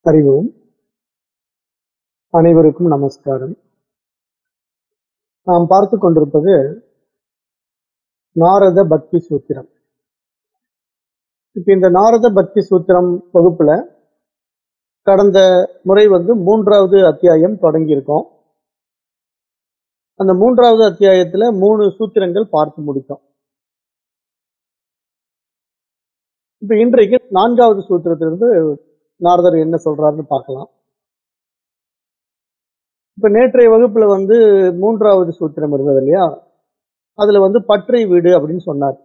அறிவோம் அனைவருக்கும் நமஸ்காரம் நாம் பார்த்து கொண்டிருப்பது நாரத பக்தி சூத்திரம் இப்ப இந்த நாரத பக்தி சூத்திரம் வகுப்புல கடந்த முறை வந்து மூன்றாவது அத்தியாயம் தொடங்கியிருக்கோம் அந்த மூன்றாவது அத்தியாயத்துல மூணு சூத்திரங்கள் பார்த்து முடித்தோம் இப்ப இன்றைக்கு நான்காவது சூத்திரத்திலிருந்து நாரதர் என்ன சொல்றாருன்னு பார்க்கலாம் இப்ப நேற்றைய வகுப்புல வந்து மூன்றாவது சூத்திரம் இருந்தது இல்லையா அதுல வந்து பற்றை வீடு அப்படின்னு சொன்னார்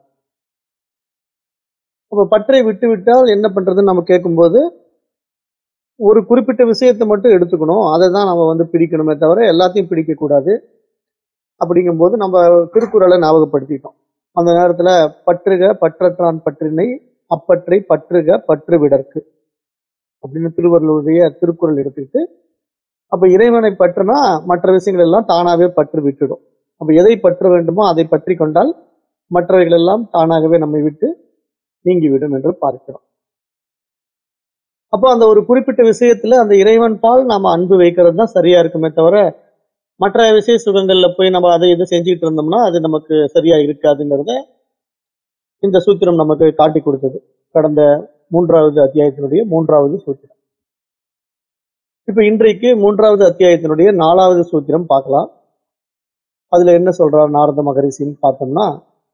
அப்ப பற்றை விட்டு விட்டால் என்ன பண்றதுன்னு நம்ம கேட்கும்போது ஒரு குறிப்பிட்ட விஷயத்தை மட்டும் எடுத்துக்கணும் அதை தான் நம்ம வந்து பிடிக்கணுமே தவிர எல்லாத்தையும் பிடிக்க கூடாது அப்படிங்கும்போது நம்ம திருக்குறளை ஞாபகப்படுத்திட்டோம் அந்த நேரத்துல பற்றுக பற்றற்றான் பற்றினை அப்பற்றை பற்றுக பற்று விடற்கு அப்படின்னு திருவள்ளுவருடைய திருக்குறள் எடுத்துக்கிட்டு அப்ப இறைவனை பற்றுனா மற்ற விஷயங்கள் எல்லாம் தானாவே பற்று விட்டுடும் அப்ப எதை பற்ற வேண்டுமோ அதை பற்றி கொண்டால் மற்றவைகள் எல்லாம் தானாகவே நம்மை விட்டு நீங்கிவிடும் என்று பார்க்கிறோம் அப்போ அந்த ஒரு குறிப்பிட்ட விஷயத்துல அந்த இறைவன் பால் நாம அன்பு வைக்கிறது தான் சரியா இருக்குமே தவிர மற்ற விஷய சுகங்கள்ல போய் நம்ம அதை இதை செஞ்சுக்கிட்டு இருந்தோம்னா அது நமக்கு சரியா இருக்காதுங்கிறத இந்த சூத்திரம் நமக்கு காட்டி கொடுத்தது கடந்த மூன்றாவது அத்தியாயத்தினுடைய மூன்றாவது சூத்திரம் இப்ப இன்றைக்கு மூன்றாவது அத்தியாயத்தினுடைய நாலாவது சூத்திரம் பார்க்கலாம் அதுல என்ன சொல்றார் நாரத மகரிஷின்னு பார்த்தோம்னா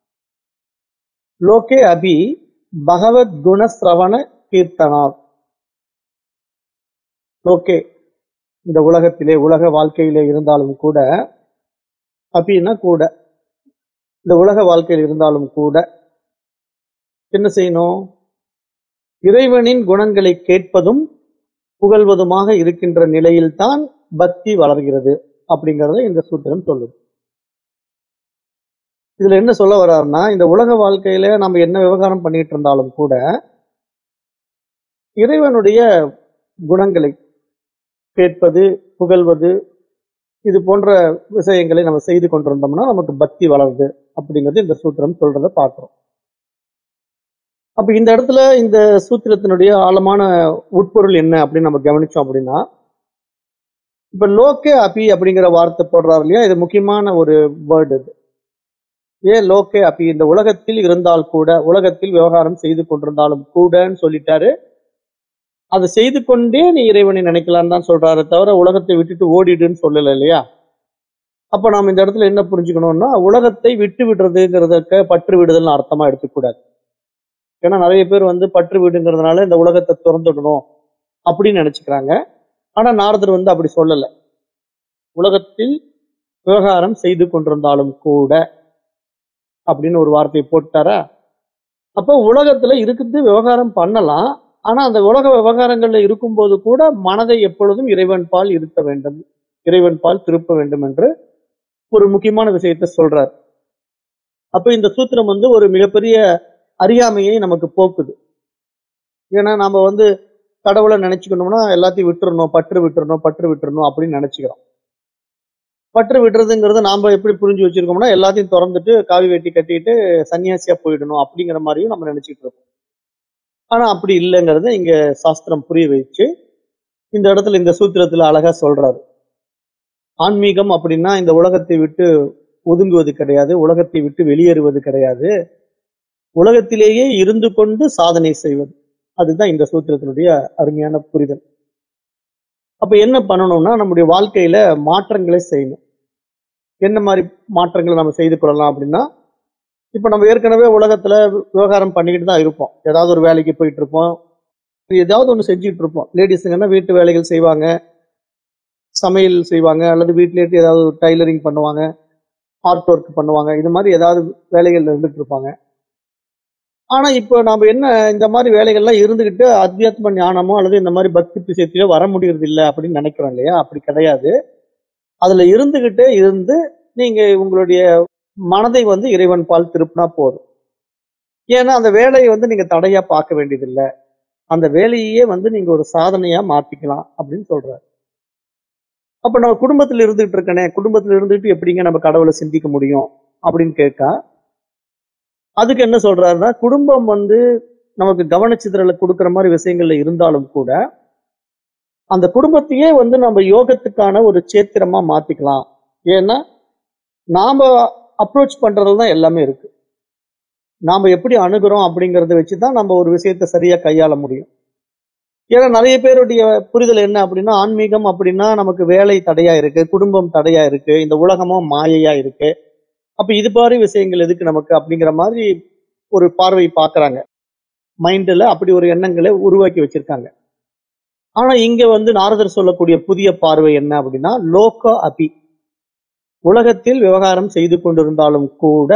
லோகே அபி பகவத் குணஸ்ரவண கீர்த்தனா லோகே இந்த உலகத்திலே உலக வாழ்க்கையிலே இருந்தாலும் கூட அப்படின்னா கூட இந்த உலக வாழ்க்கையில் இருந்தாலும் கூட என்ன செய்யணும் இறைவனின் குணங்களை கேட்பதும் புகழ்வதுமாக இருக்கின்ற நிலையில்தான் பக்தி வளர்கிறது அப்படிங்கறத இந்த சூத்திரம் சொல்லுது இதுல என்ன சொல்ல வர்றாருன்னா இந்த உலக வாழ்க்கையில நம்ம என்ன விவகாரம் பண்ணிட்டு இருந்தாலும் கூட இறைவனுடைய குணங்களை கேட்பது புகழ்வது இது போன்ற விஷயங்களை நம்ம செய்து கொண்டிருந்தோம்னா நமக்கு பக்தி வளருது அப்படிங்கிறது இந்த சூத்திரம் சொல்றத பார்க்கிறோம் அப்ப இந்த இடத்துல இந்த சூத்திரத்தினுடைய ஆழமான உட்பொருள் என்ன அப்படின்னு நம்ம கவனிச்சோம் அப்படின்னா இப்ப லோக்கே அபி அப்படிங்கிற வார்த்தை போடுறாரு இல்லையா இது முக்கியமான ஒரு வேர்டு இது ஏன் லோக்கே அபி இந்த உலகத்தில் இருந்தால் கூட உலகத்தில் விவகாரம் செய்து கொண்டிருந்தாலும் கூடன்னு சொல்லிட்டாரு அதை செய்து கொண்டே நீ இறைவனை நினைக்கலான்னு தான் சொல்றாரு தவிர உலகத்தை விட்டுட்டு ஓடிடுன்னு சொல்லல இல்லையா அப்ப நாம் இந்த இடத்துல என்ன புரிஞ்சுக்கணும்னா உலகத்தை விட்டு விடுறதுங்கிறதுக்கு பற்று விடுதல்னு அர்த்தமா எடுத்துக்கூடாது ஏன்னா நிறைய பேர் வந்து பற்று வீடுங்கிறதுனால இந்த உலகத்தை திறந்துடணும் அப்படின்னு நினைச்சுக்கிறாங்க ஆனா நாரதர் வந்து அப்படி சொல்லல உலகத்தில் விவகாரம் செய்து கொண்டிருந்தாலும் கூட அப்படின்னு ஒரு வார்த்தையை போட்டாரா அப்போ உலகத்துல இருக்குது விவகாரம் பண்ணலாம் ஆனா அந்த உலக விவகாரங்கள்ல இருக்கும்போது கூட மனதை எப்பொழுதும் இறைவன் பால் இருக்க வேண்டும் இறைவன் பால் திருப்ப வேண்டும் என்று ஒரு முக்கியமான விஷயத்தை சொல்றார் அப்ப இந்த சூத்திரம் வந்து ஒரு மிகப்பெரிய அறியாமையை நமக்கு போக்குது ஏன்னா நாம வந்து கடவுளை நினைச்சுக்கணும்னா எல்லாத்தையும் விட்டுறணும் பற்று விட்டுறணும் பற்று விட்டுறணும் அப்படின்னு நினைச்சுக்கிறோம் பற்று விட்டுறதுங்கிறது நாம எப்படி புரிஞ்சு வச்சிருக்கோம்னா எல்லாத்தையும் திறந்துட்டு காவி வெட்டி கட்டிட்டு சன்னியாசியா போயிடணும் அப்படிங்கிற மாதிரியும் நம்ம நினைச்சிட்டு இருக்கோம் ஆனா அப்படி இல்லைங்கிறத இங்க சாஸ்திரம் புரிய வச்சு இந்த இடத்துல இந்த சூத்திரத்துல அழகா சொல்றாரு ஆன்மீகம் அப்படின்னா இந்த உலகத்தை விட்டு ஒதுங்குவது கிடையாது உலகத்தை விட்டு வெளியேறுவது கிடையாது உலகத்திலேயே இருந்து கொண்டு சாதனை செய்வது அதுதான் இந்த சூத்திரத்தினுடைய அருமையான புரிதல் அப்ப என்ன பண்ணணும்னா நம்முடைய வாழ்க்கையில மாற்றங்களை செய்யணும் என்ன மாதிரி மாற்றங்களை நம்ம செய்து கொள்ளலாம் அப்படின்னா இப்ப நம்ம ஏற்கனவே உலகத்துல விவகாரம் பண்ணிக்கிட்டு தான் இருப்போம் ஏதாவது ஒரு வேலைக்கு போயிட்டு இருப்போம் ஏதாவது ஒன்று செஞ்சுட்டு இருப்போம் லேடிஸுங்கன்னா வீட்டு வேலைகள் செய்வாங்க சமையல் செய்வாங்க அல்லது வீட்டிலேயே ஏதாவது டைலரிங் பண்ணுவாங்க ஆர்ட் ஒர்க் பண்ணுவாங்க இது மாதிரி ஏதாவது வேலைகள் இருந்துட்டு இருப்பாங்க ஆனா இப்போ நாம என்ன இந்த மாதிரி வேலைகள்லாம் இருந்துகிட்டு அத்தியாத்ம ஞானமோ அல்லது இந்த மாதிரி பக்தி விஷயத்திலோ வர முடியறது இல்லை அப்படின்னு நினைக்கிறோம் இல்லையா அப்படி கிடையாது அதுல இருந்துகிட்டே இருந்து நீங்க உங்களுடைய மனதை வந்து இறைவன் பால் திருப்பினா போதும் ஏன்னா அந்த வேலையை வந்து நீங்க தடையா பார்க்க வேண்டியதில்லை அந்த வேலையே வந்து நீங்க ஒரு சாதனையா மாத்திக்கலாம் அப்படின்னு சொல்றாரு அப்ப நம்ம குடும்பத்துல இருந்துகிட்டு இருக்கனே குடும்பத்துல இருந்துட்டு எப்படிங்க நம்ம கடவுளை சிந்திக்க முடியும் அப்படின்னு கேட்கா அதுக்கு என்ன சொல்றாருன்னா குடும்பம் வந்து நமக்கு கவனச்சிதறலை கொடுக்குற மாதிரி விஷயங்கள்ல இருந்தாலும் கூட அந்த குடும்பத்தையே வந்து நம்ம யோகத்துக்கான ஒரு சேத்திரமா மாத்திக்கலாம் ஏன்னா நாம அப்ரோச் பண்றதுல தான் எல்லாமே இருக்கு நாம எப்படி அணுகுறோம் அப்படிங்கறத வச்சுதான் நம்ம ஒரு விஷயத்தை சரியா கையாள முடியும் ஏன்னா நிறைய பேருடைய புரிதல் என்ன அப்படின்னா ஆன்மீகம் அப்படின்னா நமக்கு வேலை தடையா இருக்கு குடும்பம் தடையா இருக்கு இந்த உலகமும் மாயையா இருக்கு அப்ப இது மாதிரி விஷயங்கள் எதுக்கு நமக்கு அப்படிங்கிற மாதிரி ஒரு பார்வை பார்க்கறாங்க மைண்ட்ல அப்படி ஒரு எண்ணங்களை உருவாக்கி வச்சிருக்காங்க ஆனா இங்க வந்து நாரதர் சொல்லக்கூடிய புதிய பார்வை என்ன அப்படின்னா லோக அபி உலகத்தில் விவகாரம் செய்து கொண்டிருந்தாலும் கூட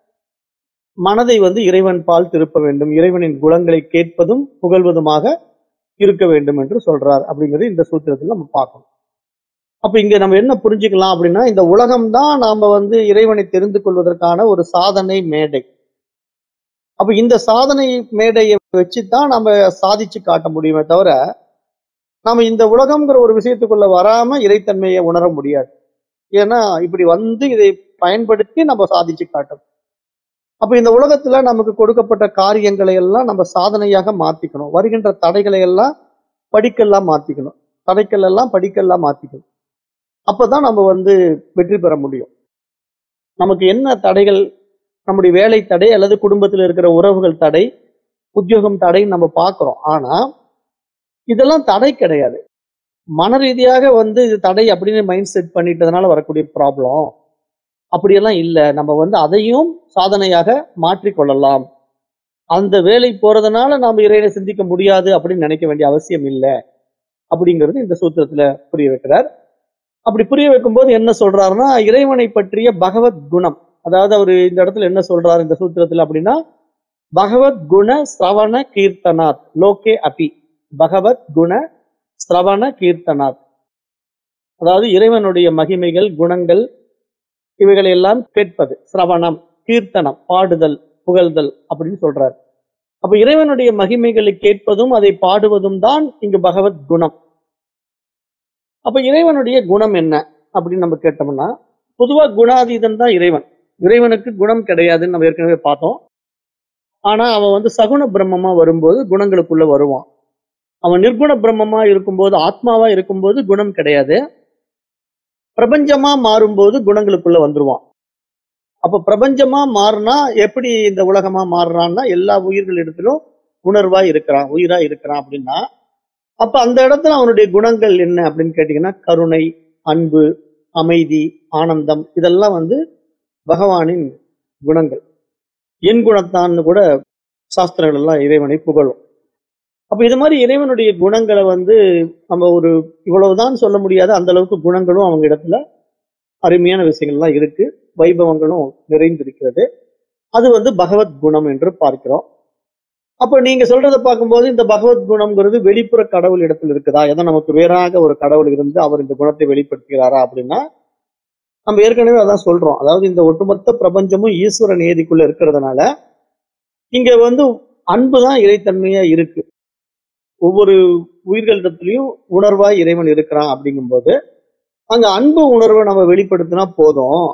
மனதை வந்து இறைவன் பால் திருப்ப வேண்டும் இறைவனின் குணங்களை கேட்பதும் புகழ்வதுமாக இருக்க வேண்டும் என்று சொல்றார் அப்படிங்கிறது இந்த சூத்திரத்தில் நம்ம பார்க்கணும் அப்ப இங்க நம்ம என்ன புரிஞ்சுக்கலாம் அப்படின்னா இந்த உலகம் தான் நாம வந்து இறைவனை தெரிந்து கொள்வதற்கான ஒரு சாதனை மேடை அப்ப இந்த சாதனை மேடையை வச்சுதான் நம்ம சாதிச்சு காட்ட முடியுமே தவிர நாம இந்த உலகம்ங்கிற ஒரு விஷயத்துக்குள்ள வராம இறைத்தன்மையை உணர முடியாது ஏன்னா இப்படி வந்து இதை பயன்படுத்தி நம்ம சாதிச்சு காட்டணும் அப்ப இந்த உலகத்துல நமக்கு கொடுக்கப்பட்ட காரியங்களை எல்லாம் நம்ம சாதனையாக மாத்திக்கணும் வருகின்ற தடைகளை எல்லாம் படிக்கெல்லாம் மாத்திக்கணும் தடைக்கல் எல்லாம் படிக்கெல்லாம் மாத்திக்கணும் அப்பதான் நம்ம வந்து வெற்றி பெற முடியும் நமக்கு என்ன தடைகள் நம்முடைய வேலை தடை அல்லது குடும்பத்தில் இருக்கிற உறவுகள் தடை உத்தியோகம் தடை நம்ம பார்க்கிறோம் ஆனா இதெல்லாம் தடை கிடையாது மன ரீதியாக வந்து இது தடை அப்படின்னு மைண்ட் செட் பண்ணிட்டதுனால வரக்கூடிய ப்ராப்ளம் அப்படியெல்லாம் இல்லை நம்ம வந்து அதையும் சாதனையாக மாற்றிக்கொள்ளலாம் அந்த வேலை போறதுனால நாம இறைவனை சிந்திக்க முடியாது அப்படின்னு நினைக்க வேண்டிய அவசியம் இல்லை அப்படிங்கிறது இந்த சூத்திரத்துல புரிய வைக்கிறார் அப்படி புரிய வைக்கும்போது என்ன சொல்றாருன்னா இறைவனை பற்றிய பகவத் குணம் அதாவது அவர் இந்த இடத்துல என்ன சொல்றாரு இந்த சூத்திரத்துல அப்படின்னா பகவத் குண சிரவண கீர்த்தனாத் லோகே அபி பகவத் குண சிரவண கீர்த்தனாத் அதாவது இறைவனுடைய மகிமைகள் குணங்கள் இவைகளை எல்லாம் கேட்பது சிரவணம் கீர்த்தனம் பாடுதல் புகழ்தல் அப்படின்னு சொல்றாரு அப்ப இறைவனுடைய மகிமைகளை கேட்பதும் அதை பாடுவதும் தான் இங்கு பகவத் குணம் அப்ப இறைவனுடைய குணம் என்ன அப்படின்னு நம்ம கேட்டோம்னா பொதுவா குணாதீதன் தான் இறைவன் இறைவனுக்கு குணம் கிடையாதுன்னு நம்ம ஏற்கனவே பார்த்தோம் ஆனா அவன் வந்து சகுண பிரம்மமா வரும்போது குணங்களுக்குள்ள வருவான் அவன் நிர்குண பிரம்மமா இருக்கும்போது ஆத்மாவா இருக்கும்போது குணம் கிடையாது பிரபஞ்சமா மாறும்போது குணங்களுக்குள்ள வந்துருவான் அப்ப பிரபஞ்சமா மாறினா எப்படி இந்த உலகமா மாறுறான்னா எல்லா உயிர்களிடத்திலும் உணர்வா இருக்கிறான் உயிரா இருக்கிறான் அப்படின்னா அப்ப அந்த இடத்துல அவனுடைய குணங்கள் என்ன அப்படின்னு கேட்டீங்கன்னா கருணை அன்பு அமைதி ஆனந்தம் இதெல்லாம் வந்து பகவானின் குணங்கள் என் குணத்தான்னு கூட சாஸ்திரங்கள் எல்லாம் இறைவனை புகழும் அப்ப இது மாதிரி இறைவனுடைய குணங்களை வந்து நம்ம ஒரு இவ்வளவுதான் சொல்ல முடியாத அந்த அளவுக்கு குணங்களும் அவங்க இடத்துல அருமையான விஷயங்கள்லாம் இருக்கு வைபவங்களும் நிறைந்திருக்கிறது அது வந்து பகவத் குணம் என்று பார்க்கிறோம் அப்ப நீங்க சொல்றதை பார்க்கும்போது இந்த பகவத் குணம்ங்கிறது வெளிப்புற கடவுள் இடத்துல இருக்குதா ஏதோ நமக்கு வேறாக ஒரு கடவுள் இருந்து அவர் இந்த குணத்தை வெளிப்படுத்துகிறாரா அப்படின்னா நம்ம ஏற்கனவே அதான் சொல்றோம் அதாவது இந்த ஒட்டுமொத்த பிரபஞ்சமும் ஈஸ்வர நியதிக்குள்ள இருக்கிறதுனால இங்க வந்து அன்பு தான் இறைத்தன்மையா இருக்கு ஒவ்வொரு உயிர்களிடத்துலயும் உணர்வாய் இறைவன் இருக்கிறான் அப்படிங்கும்போது அங்க அன்பு உணர்வை நம்ம வெளிப்படுத்தினா போதும்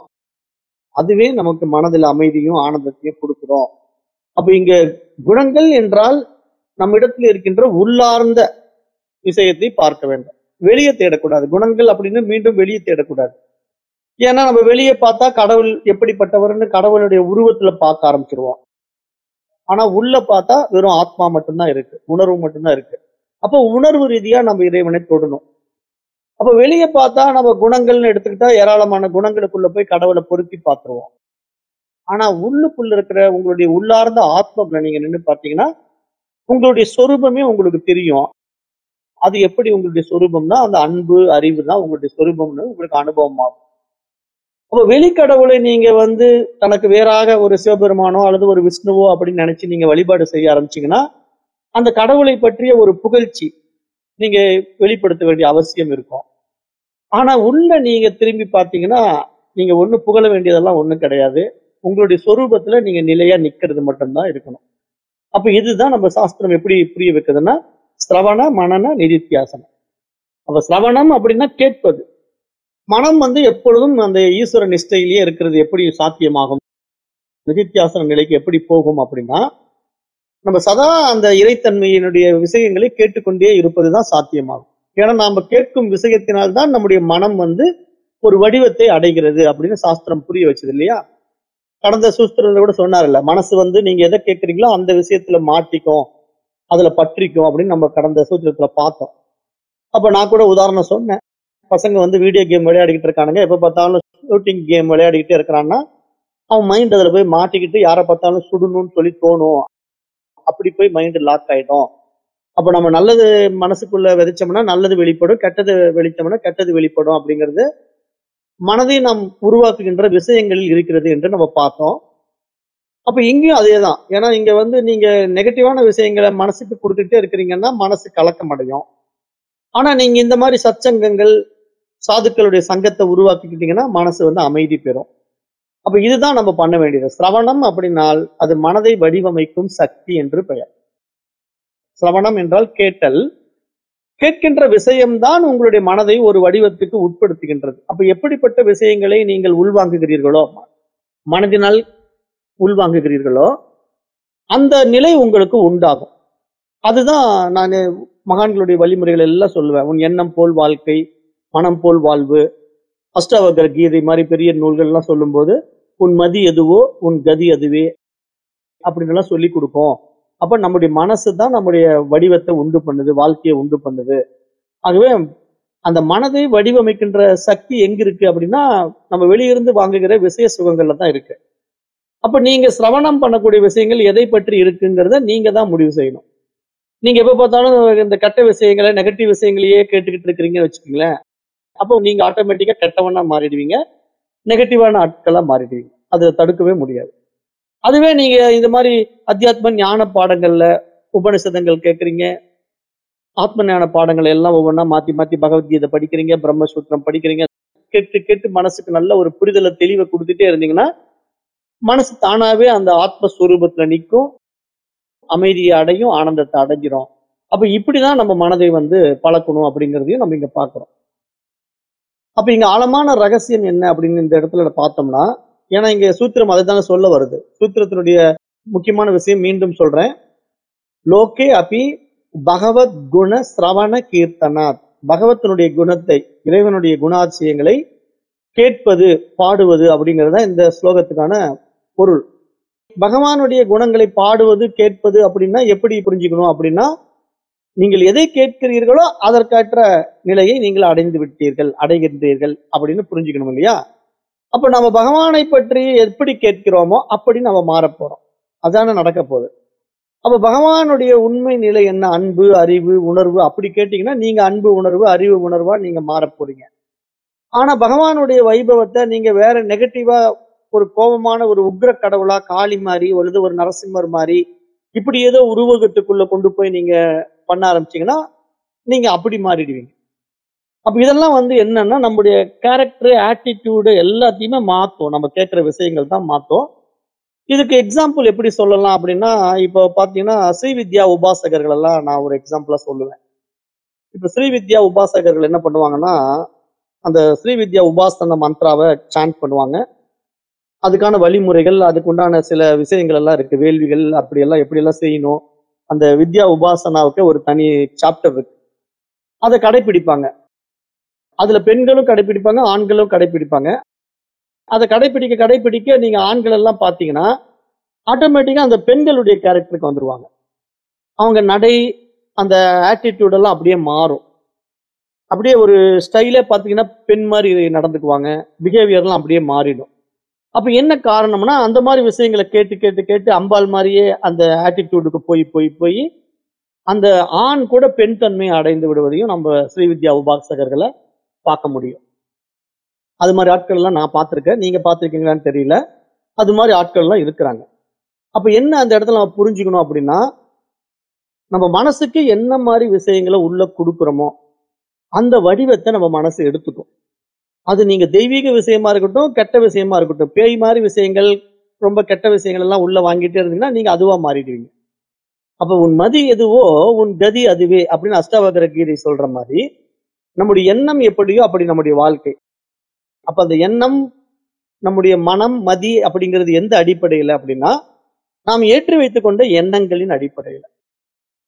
அதுவே நமக்கு மனதில் அமைதியும் ஆனந்தத்தையும் கொடுக்குறோம் அப்ப இங்க குணங்கள் என்றால் நம்ம இடத்துல இருக்கின்ற உள்ளார்ந்த விஷயத்தை பார்க்க வேண்டும் வெளியே தேடக்கூடாது குணங்கள் அப்படின்னு மீண்டும் வெளியே தேடக்கூடாது ஏன்னா நம்ம வெளியே பார்த்தா கடவுள் எப்படிப்பட்டவர்னு கடவுளுடைய உருவத்துல பார்க்க ஆரம்பிச்சிருவோம் ஆனா உள்ள பார்த்தா வெறும் ஆத்மா மட்டும்தான் இருக்கு உணர்வு மட்டும்தான் இருக்கு அப்போ உணர்வு ரீதியா நம்ம இறைவனை தொடணும் அப்ப வெளியே பார்த்தா நம்ம குணங்கள்னு எடுத்துக்கிட்டா ஏராளமான குணங்களுக்குள்ள போய் கடவுளை பொருத்தி பார்த்துருவோம் ஆனா உள்ளுக்குள்ள இருக்கிற உங்களுடைய உள்ளார்ந்த ஆத்ம நீங்க நின்று பார்த்தீங்கன்னா உங்களுடைய சொரூபமே உங்களுக்கு தெரியும் அது எப்படி உங்களுடைய சொரூபம்னா அந்த அன்பு அறிவு தான் உங்களுடைய சொரூபம்னு உங்களுக்கு அனுபவம் ஆகும் அப்போ வெளிக்கடவுளை நீங்க வந்து தனக்கு வேறாக ஒரு சிவபெருமானோ அல்லது ஒரு விஷ்ணுவோ அப்படின்னு நினைச்சு நீங்க வழிபாடு செய்ய ஆரம்பிச்சீங்கன்னா அந்த கடவுளை பற்றிய ஒரு புகழ்ச்சி நீங்க வெளிப்படுத்த வேண்டிய அவசியம் இருக்கும் ஆனா உள்ள நீங்க திரும்பி பார்த்தீங்கன்னா நீங்க ஒண்ணு புகழ வேண்டியதெல்லாம் ஒண்ணும் கிடையாது உங்களுடைய சொரூபத்துல நீங்க நிலையா நிக்கிறது மட்டும்தான் இருக்கணும் அப்ப இதுதான் நம்ம சாஸ்திரம் எப்படி புரிய வைக்குதுன்னா சிரவண மனன நிதித்தியாசனம் அப்ப சிரவணம் அப்படின்னா கேட்பது மனம் வந்து எப்பொழுதும் அந்த ஈஸ்வர நிஷ்டையிலேயே இருக்கிறது எப்படி சாத்தியமாகும் நிதித்தியாசன நிலைக்கு எப்படி போகும் அப்படின்னா நம்ம சதா அந்த இறைத்தன்மையினுடைய விஷயங்களை கேட்டுக்கொண்டே இருப்பதுதான் சாத்தியமாகும் ஏன்னா நாம கேட்கும் விஷயத்தினால்தான் நம்முடைய மனம் வந்து ஒரு வடிவத்தை அடைகிறது அப்படின்னு சாஸ்திரம் புரிய வச்சது இல்லையா கடந்த சூஸ்திரத்துல கூட சொன்னார்ல மனசு வந்து நீங்க எதை கேட்குறீங்களோ அந்த விஷயத்துல மாட்டிக்கும் அதுல பற்றிக்கும் அப்படின்னு நம்ம கடந்த சூத்திரத்துல பார்த்தோம் அப்ப நான் கூட உதாரணம் சொன்னேன் பசங்க வந்து வீடியோ கேம் விளையாடிக்கிட்டு இருக்கானுங்க எப்ப பார்த்தாலும் ஷூட்டிங் கேம் விளையாடிக்கிட்டே இருக்கிறான்னா அவன் மைண்ட் அதுல போய் மாட்டிக்கிட்டு யாரை பார்த்தாலும் சுடணும்னு சொல்லி தோணும் அப்படி போய் மைண்ட் லாக் ஆயிடும் அப்ப நம்ம நல்லது மனசுக்குள்ள விதைச்சோம்னா நல்லது வெளிப்படும் கெட்டது வெளிச்சோம்னா கெட்டது வெளிப்படும் அப்படிங்கிறது மனதை நாம் உருவாக்குகின்ற விஷயங்களில் இருக்கிறது என்று நம்ம பார்த்தோம் அப்ப இங்கேயும் அதேதான் ஏன்னா இங்க வந்து நீங்க நெகட்டிவான விஷயங்களை மனசுக்கு கொடுத்துட்டே இருக்கிறீங்கன்னா மனசு கலக்கம் அடையும் ஆனா நீங்க இந்த மாதிரி சச்சங்கங்கள் சாதுக்களுடைய சங்கத்தை உருவாக்கிக்கிட்டீங்கன்னா மனசு வந்து அமைதி பெறும் அப்ப இதுதான் நம்ம பண்ண வேண்டியது சிரவணம் அப்படின்னால் அது மனதை வடிவமைக்கும் சக்தி என்று பெயர் சிரவணம் என்றால் கேட்டல் கேட்கின்ற விஷயம்தான் உங்களுடைய மனதை ஒரு வடிவத்துக்கு உட்படுத்துகின்றது அப்ப எப்படிப்பட்ட விஷயங்களை நீங்கள் உள்வாங்குகிறீர்களோ மனதினால் உள்வாங்குகிறீர்களோ அந்த நிலை உங்களுக்கு உண்டாகும் அதுதான் நான் மகான்களுடைய வழிமுறைகள் எல்லாம் சொல்லுவேன் உன் எண்ணம் போல் வாழ்க்கை மனம் போல் வாழ்வு அஷ்டாவகர கீதை மாதிரி பெரிய நூல்கள்லாம் சொல்லும்போது உன் மதி எதுவோ உன் கதி அதுவே அப்படின்னு எல்லாம் சொல்லி கொடுப்போம் அப்ப நம்முடைய மனசு தான் நம்முடைய வடிவத்தை உண்டு பண்ணுது வாழ்க்கையை உண்டு பண்ணுது ஆகவே அந்த மனதை வடிவமைக்கின்ற சக்தி எங்க இருக்கு அப்படின்னா நம்ம வெளியிருந்து வாங்குகிற விஷய சுகங்கள்ல தான் இருக்கு அப்ப நீங்க சிரவணம் பண்ணக்கூடிய விஷயங்கள் எதை பற்றி இருக்குங்கிறத நீங்க தான் முடிவு செய்யணும் நீங்க எப்ப பார்த்தாலும் இந்த கெட்ட விஷயங்களை நெகட்டிவ் விஷயங்களையே கேட்டுக்கிட்டு இருக்கிறீங்கன்னு வச்சுக்கோங்களேன் அப்போ நீங்க ஆட்டோமேட்டிக்கா கெட்டவனா மாறிடுவீங்க நெகட்டிவான ஆட்களா மாறிடுவீங்க அதை தடுக்கவே முடியாது அதுவே நீங்க இந்த மாதிரி அத்தியாத்ம ஞான பாடங்கள்ல உபனிஷதங்கள் கேட்குறீங்க ஆத்ம ஞான பாடங்கள் எல்லாம் ஒவ்வொன்றா மாத்தி மாத்தி பகவத்கீதை படிக்கிறீங்க பிரம்மசூத்திரம் படிக்கிறீங்க கேட்டு கேட்டு மனசுக்கு நல்ல ஒரு புரிதலை தெளிவை கொடுத்துட்டே இருந்தீங்கன்னா மனசு தானாவே அந்த ஆத்மஸ்வரூபத்துல நிற்கும் அமைதியை அடையும் ஆனந்தத்தை அடைஞ்சிரும் அப்ப இப்படிதான் நம்ம மனதை வந்து பழக்கணும் அப்படிங்கிறதையும் நம்ம இங்க பாக்குறோம் அப்ப இங்க ஆழமான ரகசியம் என்ன அப்படின்னு இந்த இடத்துல பார்த்தோம்னா ஏன்னா இங்க சூத்திரம் அதை தானே சொல்ல வருது சூத்திரத்தினுடைய முக்கியமான விஷயம் மீண்டும் சொல்றேன் லோகே அபி பகவத் குண சிரவண கீர்த்தனாத் பகவத்தினுடைய குணத்தை இறைவனுடைய குணாதிசயங்களை கேட்பது பாடுவது அப்படிங்கிறது தான் இந்த ஸ்லோகத்துக்கான பொருள் பகவானுடைய குணங்களை பாடுவது கேட்பது அப்படின்னா எப்படி புரிஞ்சுக்கணும் அப்படின்னா நீங்கள் எதை கேட்கிறீர்களோ அதற்கேற்ற நிலையை நீங்கள் அடைந்து விட்டீர்கள் அடைகின்றீர்கள் அப்படின்னு புரிஞ்சுக்கணும் இல்லையா அப்ப நம்ம பகவானை பற்றி எப்படி கேட்கிறோமோ அப்படி நம்ம மாறப் போறோம் அதான நடக்க போகுது அப்ப பகவானுடைய உண்மை நிலை என்ன அன்பு அறிவு உணர்வு அப்படி கேட்டீங்கன்னா நீங்க அன்பு உணர்வு அறிவு உணர்வா நீங்க மாறப் போறீங்க ஆனா பகவானுடைய வைபவத்தை நீங்க வேற நெகட்டிவா ஒரு கோபமான ஒரு உக்ர கடவுளா காளி மாதிரி அல்லது ஒரு நரசிம்மர் மாதிரி இப்படி ஏதோ உருவகத்துக்குள்ள கொண்டு போய் நீங்க பண்ண ஆரம்பிச்சீங்கன்னா நீங்க அப்படி மாறிடுவீங்க அப்ப இதெல்லாம் வந்து என்னன்னா நம்முடைய கேரக்டர் ஆட்டிடியூடு எல்லாத்தையுமே மாத்தும் நம்ம கேட்கிற விஷயங்கள் தான் மாத்தும் இதுக்கு எக்ஸாம்பிள் எப்படி சொல்லலாம் அப்படின்னா இப்போ பாத்தீங்கன்னா ஸ்ரீவித்யா உபாசகர்கள் எல்லாம் நான் ஒரு எக்ஸாம்பிளா சொல்லுவேன் இப்ப ஸ்ரீவித்யா உபாசகர்கள் என்ன பண்ணுவாங்கன்னா அந்த ஸ்ரீவித்யா உபாசன மந்த்ராவை சாண்ட் பண்ணுவாங்க அதுக்கான வழிமுறைகள் அதுக்குண்டான சில விஷயங்கள் எல்லாம் இருக்கு வேள்விகள் அப்படி எல்லாம் எப்படி எல்லாம் செய்யணும் அந்த வித்யா உபாசனாவுக்கு ஒரு தனி சாப்டர் இருக்கு அதை கடைபிடிப்பாங்க அதுல பெண்களும் கடைபிடிப்பாங்க ஆண்களும் கடைபிடிப்பாங்க அதை கடைபிடிக்க கடைபிடிக்க நீங்க ஆண்கள் எல்லாம் பாத்தீங்கன்னா ஆட்டோமேட்டிக்கா அந்த பெண்களுடைய கேரக்டருக்கு வந்துருவாங்க அவங்க நடை அந்த ஆட்டிடியூட் எல்லாம் அப்படியே மாறும் அப்படியே ஒரு ஸ்டைலே பார்த்தீங்கன்னா பெண் மாதிரி நடந்துக்குவாங்க பிஹேவியர்லாம் அப்படியே மாறிடும் அப்ப என்ன காரணம்னா அந்த மாதிரி விஷயங்களை கேட்டு கேட்டு கேட்டு அம்பாள் மாதிரியே அந்த ஆட்டிடியூடுக்கு போய் போய் போய் அந்த ஆண் கூட பெண் தன்மையை அடைந்து விடுவதையும் நம்ம ஸ்ரீவித்யா உபாசகர்களை பார்க்க முடியும் அது மாதிரி ஆட்கள் எல்லாம் நான் பார்த்திருக்கேன் நீங்க பார்த்திருக்கீங்களான்னு தெரியல அது மாதிரி ஆட்கள் எல்லாம் இருக்கிறாங்க அப்ப என்ன அந்த இடத்துல நம்ம புரிஞ்சுக்கணும் அப்படின்னா நம்ம மனசுக்கு என்ன மாதிரி விஷயங்களை உள்ள கொடுக்குறோமோ அந்த வடிவத்தை நம்ம மனசு எடுத்துக்கும் அது நீங்க தெய்வீக விஷயமா இருக்கட்டும் கெட்ட விஷயமா இருக்கட்டும் பேய் மாதிரி விஷயங்கள் ரொம்ப கெட்ட விஷயங்கள் எல்லாம் உள்ள வாங்கிட்டே இருந்தீங்கன்னா நீங்க அதுவா மாறிடுவீங்க அப்ப உன் மதி எதுவோ உன் கதி அதுவே அப்படின்னு அஷ்டாவகர கீதை சொல்ற மாதிரி நம்முடைய எண்ணம் எப்படியோ அப்படி நம்முடைய வாழ்க்கை அப்ப அந்த எண்ணம் நம்முடைய மனம் மதி அப்படிங்கிறது எந்த அடிப்படையில அப்படின்னா நாம் ஏற்றி வைத்துக் கொண்ட எண்ணங்களின் அடிப்படையில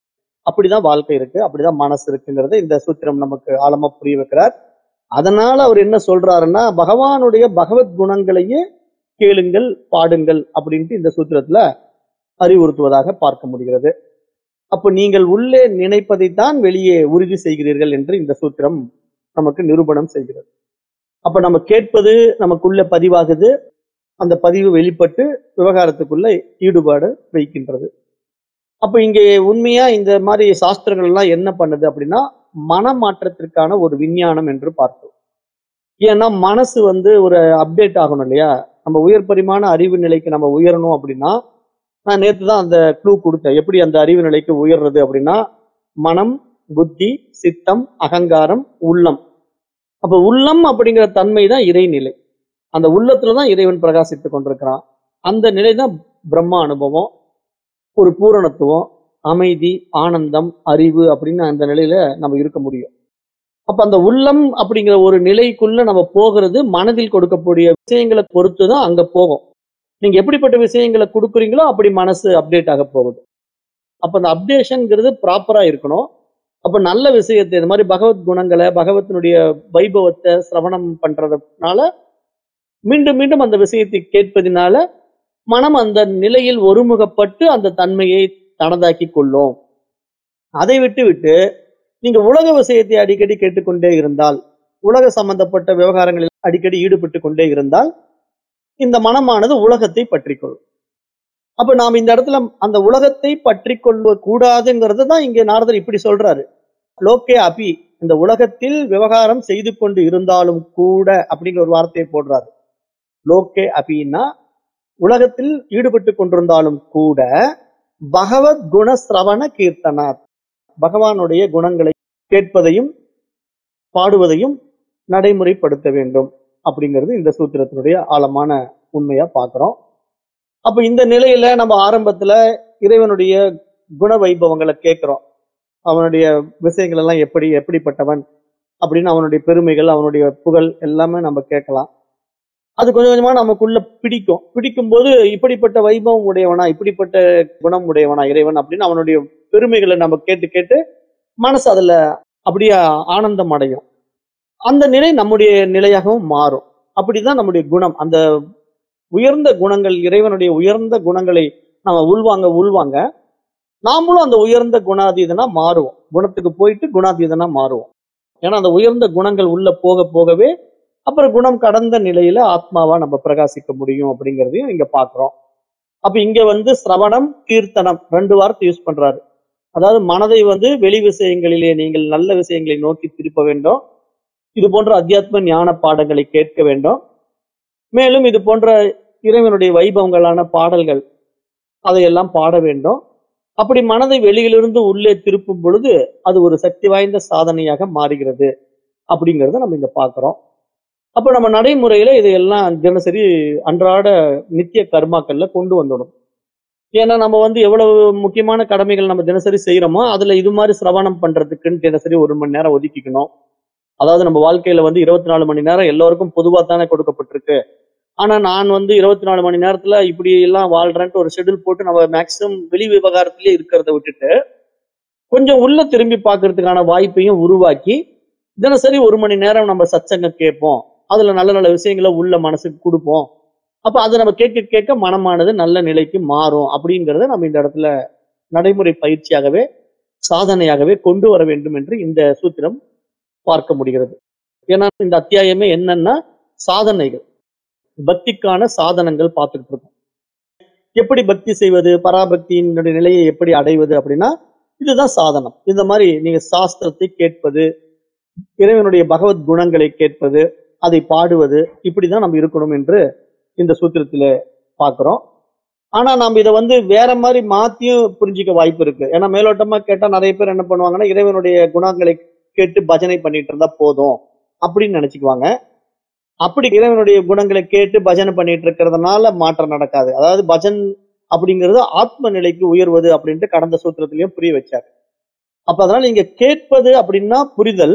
அப்படிதான் வாழ்க்கை இருக்கு அப்படிதான் மனசு இருக்குங்கிறத இந்த சூத்திரம் நமக்கு ஆழமா புரிய வைக்கிறார் அதனால அவர் என்ன சொல்றாருன்னா பகவானுடைய பகவத் குணங்களையே கேளுங்கள் பாடுங்கள் அப்படின்ட்டு இந்த சூத்திரத்துல அறிவுறுத்துவதாக பார்க்க முடிகிறது அப்ப நீங்கள் உள்ளே நினைப்பதைத்தான் வெளியே உறுதி செய்கிறீர்கள் என்று இந்த சூத்திரம் நமக்கு நிரூபணம் செய்கிறது அப்ப நம்ம கேட்பது நமக்குள்ள பதிவாகுது அந்த பதிவு வெளிப்பட்டு விவகாரத்துக்குள்ள ஈடுபாடு வைக்கின்றது அப்ப இங்கே உண்மையா இந்த மாதிரி சாஸ்திரங்கள் எல்லாம் என்ன பண்ணுது அப்படின்னா மனமாற்றத்திற்கான ஒரு விஞ்ஞானம் என்று பார்த்தோம் ஏன்னா மனசு வந்து ஒரு அப்டேட் ஆகணும் இல்லையா நம்ம உயர் பரிமாண அறிவு நிலைக்கு நம்ம உயரணும் அப்படின்னா நான் நேற்று தான் அந்த க்ளூ கொடுத்தேன் எப்படி அந்த அறிவு நிலைக்கு உயர்றது அப்படின்னா மனம் புத்தி சித்தம் அகங்காரம் உள்ளம் அப்ப உள்ளம் அப்படிங்கிற தன்மை தான் இறைநிலை அந்த உள்ளத்துல தான் இறைவன் பிரகாசித்துக் கொண்டிருக்கிறான் அந்த நிலை தான் பிரம்ம அனுபவம் ஒரு பூரணத்துவம் அமைதி ஆனந்தம் அறிவு அப்படின்னு அந்த நிலையில நம்ம இருக்க முடியும் அப்ப அந்த உள்ளம் அப்படிங்கிற ஒரு நிலைக்குள்ள நம்ம போகிறது மனதில் கொடுக்கக்கூடிய விஷயங்களை பொறுத்து தான் அங்க போகும் நீங்க எப்படிப்பட்ட விஷயங்களை கொடுக்குறீங்களோ அப்படி மனசு அப்டேட் ஆக போகுது அப்ப அந்த அப்டேஷன்ங்கிறது ப்ராப்பரா இருக்கணும் அப்ப நல்ல விஷயத்தை இந்த மாதிரி பகவத் குணங்களை பகவத்தினுடைய வைபவத்தை சிரவணம் பண்றதுனால மீண்டும் மீண்டும் அந்த விஷயத்தை கேட்பதினால மனம் அந்த நிலையில் ஒருமுகப்பட்டு அந்த தன்மையை தனதாக்கி கொள்ளும் அதை விட்டு விட்டு நீங்க உலக விஷயத்தை அடிக்கடி கேட்டுக்கொண்டே இருந்தால் உலக சம்பந்தப்பட்ட விவகாரங்களில் அடிக்கடி ஈடுபட்டு கொண்டே இருந்தால் இந்த மனமானது உலகத்தை பற்றி கொள்ளும் அப்ப நாம் இந்த இடத்துல அந்த உலகத்தை பற்றி கொள்ள கூடாதுங்கிறது தான் இங்க நாரதர் இப்படி சொல்றாரு லோக்கே அபி இந்த உலகத்தில் விவகாரம் செய்து கொண்டு இருந்தாலும் கூட அப்படிங்கிற ஒரு வார்த்தையை போடுறாரு லோக்கே அபின்னா உலகத்தில் ஈடுபட்டு கொண்டிருந்தாலும் கூட பகவத் குண சிரவண கீர்த்தனார் பகவானுடைய குணங்களை கேட்பதையும் பாடுவதையும் நடைமுறைப்படுத்த வேண்டும் அப்படிங்கிறது இந்த சூத்திரத்தினுடைய ஆழமான உண்மையா பார்க்கிறோம் அப்ப இந்த நிலையில நம்ம ஆரம்பத்துல இறைவனுடைய குண வைபவங்களை கேட்கிறோம் அவனுடைய விஷயங்கள் எல்லாம் எப்படி எப்படிப்பட்டவன் அப்படின்னு அவனுடைய பெருமைகள் அவனுடைய புகழ் எல்லாமே நம்ம கேட்கலாம் அது கொஞ்சம் கொஞ்சமா நமக்குள்ள பிடிக்கும் பிடிக்கும் போது இப்படிப்பட்ட வைபவம் உடையவனா இப்படிப்பட்ட குணம் உடையவனா இறைவன் அப்படின்னு அவனுடைய பெருமைகளை நம்ம கேட்டு கேட்டு மனசு அதுல அப்படியே ஆனந்தம் அடையும் அந்த நிலை நம்முடைய நிலையாகவும் மாறும் அப்படிதான் நம்முடைய குணம் அந்த உயர்ந்த குணங்கள் இறைவனுடைய உயர்ந்த குணங்களை நம்ம உள்வாங்க உள்வாங்க நாமளும் அந்த உயர்ந்த குணாதீதனா மாறுவோம் குணத்துக்கு போயிட்டு குணாதீதனா மாறுவோம் ஏன்னா அந்த உயர்ந்த குணங்கள் உள்ள போக போகவே அப்புறம் குணம் கடந்த நிலையில ஆத்மாவா நம்ம பிரகாசிக்க முடியும் அப்படிங்கிறதையும் இங்க பாக்குறோம் அப்ப இங்க வந்து சிரவணம் கீர்த்தனம் ரெண்டு வார்த்தை யூஸ் பண்றாரு அதாவது மனதை வந்து வெளி விஷயங்களிலே நீங்கள் நல்ல விஷயங்களை நோக்கி திருப்ப வேண்டும் இது போன்ற அத்தியாத்ம ஞான பாடங்களை கேட்க வேண்டும் மேலும் இது போன்ற இறைவனுடைய வைபவங்களான பாடல்கள் அதையெல்லாம் பாட வேண்டும் அப்படி மனதை வெளியிலிருந்து உள்ளே திருப்பும் பொழுது அது ஒரு சக்தி வாய்ந்த சாதனையாக மாறுகிறது அப்படிங்கிறத நம்ம இங்க பாக்குறோம் அப்ப நம்ம நடைமுறையில இதையெல்லாம் தினசரி அன்றாட நித்திய கர்மாக்கள்ல கொண்டு வந்துடும் ஏன்னா நம்ம வந்து எவ்வளவு முக்கியமான கடமைகள் நம்ம தினசரி செய்யறோமோ அதுல இது மாதிரி சிரவணம் பண்றதுக்குன்னு தினசரி ஒரு மணி நேரம் ஒதுக்கிக்கணும் அதாவது நம்ம வாழ்க்கையில வந்து இருபத்தி நாலு மணி நேரம் எல்லோருக்கும் பொதுவா தானே கொடுக்கப்பட்டிருக்கு ஆனா நான் வந்து இருபத்தி நாலு மணி நேரத்துல இப்படி எல்லாம் வாழ்றேன்ட்டு ஒரு ஷெட்யூல் போட்டு நம்ம மேக்சிமம் வெளி விவகாரத்திலே இருக்கிறத விட்டுட்டு கொஞ்சம் உள்ள திரும்பி பார்க்கறதுக்கான வாய்ப்பையும் உருவாக்கி தினசரி ஒரு மணி நேரம் நம்ம சச்சங்கம் கேட்போம் அதுல நல்ல நல்ல விஷயங்களை உள்ள மனசுக்கு கொடுப்போம் அப்ப அதை நம்ம கேட்க கேட்க மனமானது நல்ல நிலைக்கு மாறும் அப்படிங்கிறத நம்ம இந்த இடத்துல நடைமுறை பயிற்சியாகவே சாதனையாகவே கொண்டு வர வேண்டும் என்று இந்த சூத்திரம் பார்க்க முடிகிறது ஏன்னா இந்த அத்தியாயமே என்னன்னா சாதனைகள் பக்திக்கான சாதனங்கள் பார்த்துட்டு இருக்கோம் எப்படி பக்தி செய்வது பராபக்தியினுடைய நிலையை எப்படி அடைவது அப்படின்னா இதுதான் சாதனம் இந்த மாதிரி நீங்க சாஸ்திரத்தை கேட்பது இறைவனுடைய பகவத் குணங்களை கேட்பது அதை பாடுவது இப்படிதான் நம்ம இருக்கணும் என்று இந்த சூத்திரத்தில பார்க்கிறோம் ஆனா நம்ம இதை வந்து வேற மாதிரி மாத்தியும் புரிஞ்சிக்க வாய்ப்பு இருக்கு ஏன்னா மேலோட்டமா கேட்டா நிறைய பேர் என்ன பண்ணுவாங்கன்னா இறைவனுடைய குணங்களை கேட்டு பஜனை பண்ணிட்டு இருந்தா போதும் அப்படின்னு நினைச்சுக்குவாங்க அப்படி இறைவனுடைய குணங்களை கேட்டு பஜனை பண்ணிட்டு இருக்கிறதுனால மாற்றம் நடக்காது அதாவது பஜன் அப்படிங்கிறது ஆத்ம நிலைக்கு உயர்வது அப்படின்ட்டு கடந்த சூத்திரத்திலையும் புரிய வச்சார் அப்ப அதனால நீங்க கேட்பது அப்படின்னா புரிதல்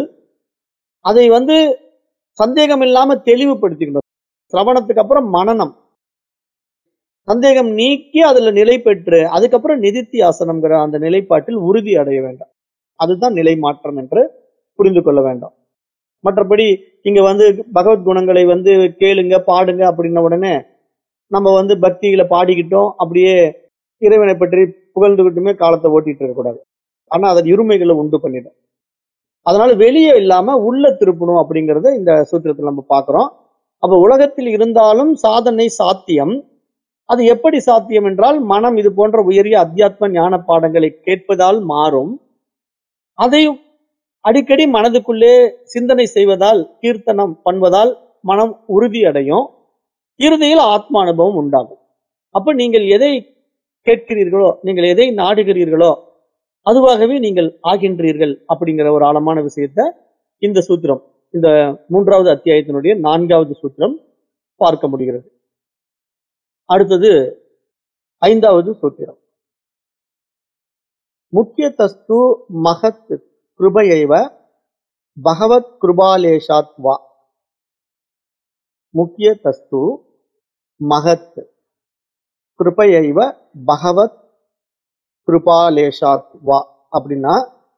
அதை வந்து சந்தேகம் இல்லாம தெளிவுபடுத்திக்கணும் சிரவணத்துக்கு அப்புறம் மனநம் சந்தேகம் நீக்கி அதுல நிலை பெற்று அதுக்கப்புறம் நிதித்தியாசனம்ங்கிற அந்த நிலைப்பாட்டில் உறுதி அடைய வேண்டும் அதுதான் நிலை மாற்றம் என்று புரிந்து கொள்ள வேண்டும் மற்றபடி இங்க வந்து பகவத் குணங்களை வந்து கேளுங்க பாடுங்க அப்படின்ன உடனே நம்ம வந்து பக்தியில பாடிக்கிட்டோம் அப்படியே இறைவனை பற்றி புகழ்ந்துகிட்டுமே காலத்தை ஓட்டிட்டு இருக்கக்கூடாது ஆனா அதன் இருமைகளை உண்டு பண்ணிடும் அதனால வெளியே இல்லாம உள்ள திருப்பணும் அப்படிங்கறத இந்த சூத்திரத்தில் நம்ம பார்க்கிறோம் அப்ப உலகத்தில் இருந்தாலும் சாதனை சாத்தியம் அது எப்படி சாத்தியம் என்றால் மனம் இது போன்ற உயரிய அத்தியாத்ம ஞான பாடங்களை கேட்பதால் மாறும் அதை அடிக்கடி மனதுக்குள்ளே சிந்தனை செய்வதால் கீர்த்தனம் பண்ணுவதால் மனம் உறுதி அடையும் இறுதியில் ஆத்ம அனுபவம் உண்டாகும் அப்ப நீங்கள் எதை கேட்கிறீர்களோ நீங்கள் எதை நாடுகிறீர்களோ அதுவாகவே நீங்கள் ஆகின்றீர்கள் அப்படிங்கிற ஒரு ஆழமான விஷயத்த இந்த சூத்திரம் இந்த மூன்றாவது அத்தியாயத்தினுடைய நான்காவது சூத்திரம் பார்க்க முடிகிறது அடுத்தது ஐந்தாவது சூத்திரம் முக்கிய தஸ்து மகத் கிருபையைவ பகவத் கிருபாலேஷாத் வா முக்கிய தஸ்து மகத் கிருபையைவ பகவத் கிருபாலேஷாத் வா அப்படின்னா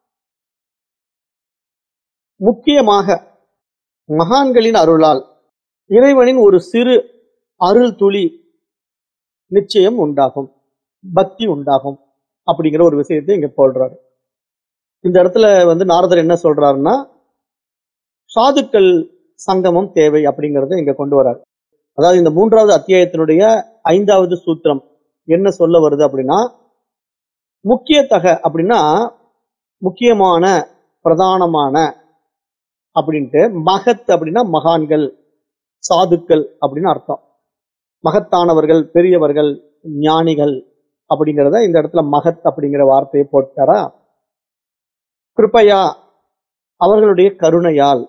முக்கியமாக மகான்களின் அருளால் இறைவனின் ஒரு சிறு அருள் துளி நிச்சயம் உண்டாகும் பக்தி உண்டாகும் அப்படிங்கிற ஒரு விஷயத்தை இங்க போடுறாரு இந்த இடத்துல வந்து நாரதர் என்ன சொல்றாருன்னா சாதுக்கள் சங்கமம் தேவை அப்படிங்கறத இங்க கொண்டு வர்றாரு அதாவது இந்த மூன்றாவது அத்தியாயத்தினுடைய ஐந்தாவது சூத்திரம் என்ன சொல்ல வருது அப்படின்னா முக்கியத்தக அப்படின்னா முக்கியமான பிரதானமான அப்படின்ட்டு மகத் அப்படின்னா மகான்கள் சாதுக்கள் அப்படின்னு அர்த்தம் மகத்தானவர்கள் பெரியவர்கள் ஞானிகள் அப்படிங்கிறத இந்த இடத்துல மகத் அப்படிங்கிற வார்த்தையை போட்டாரா கிருப்பையா அவர்களுடைய கருணையால்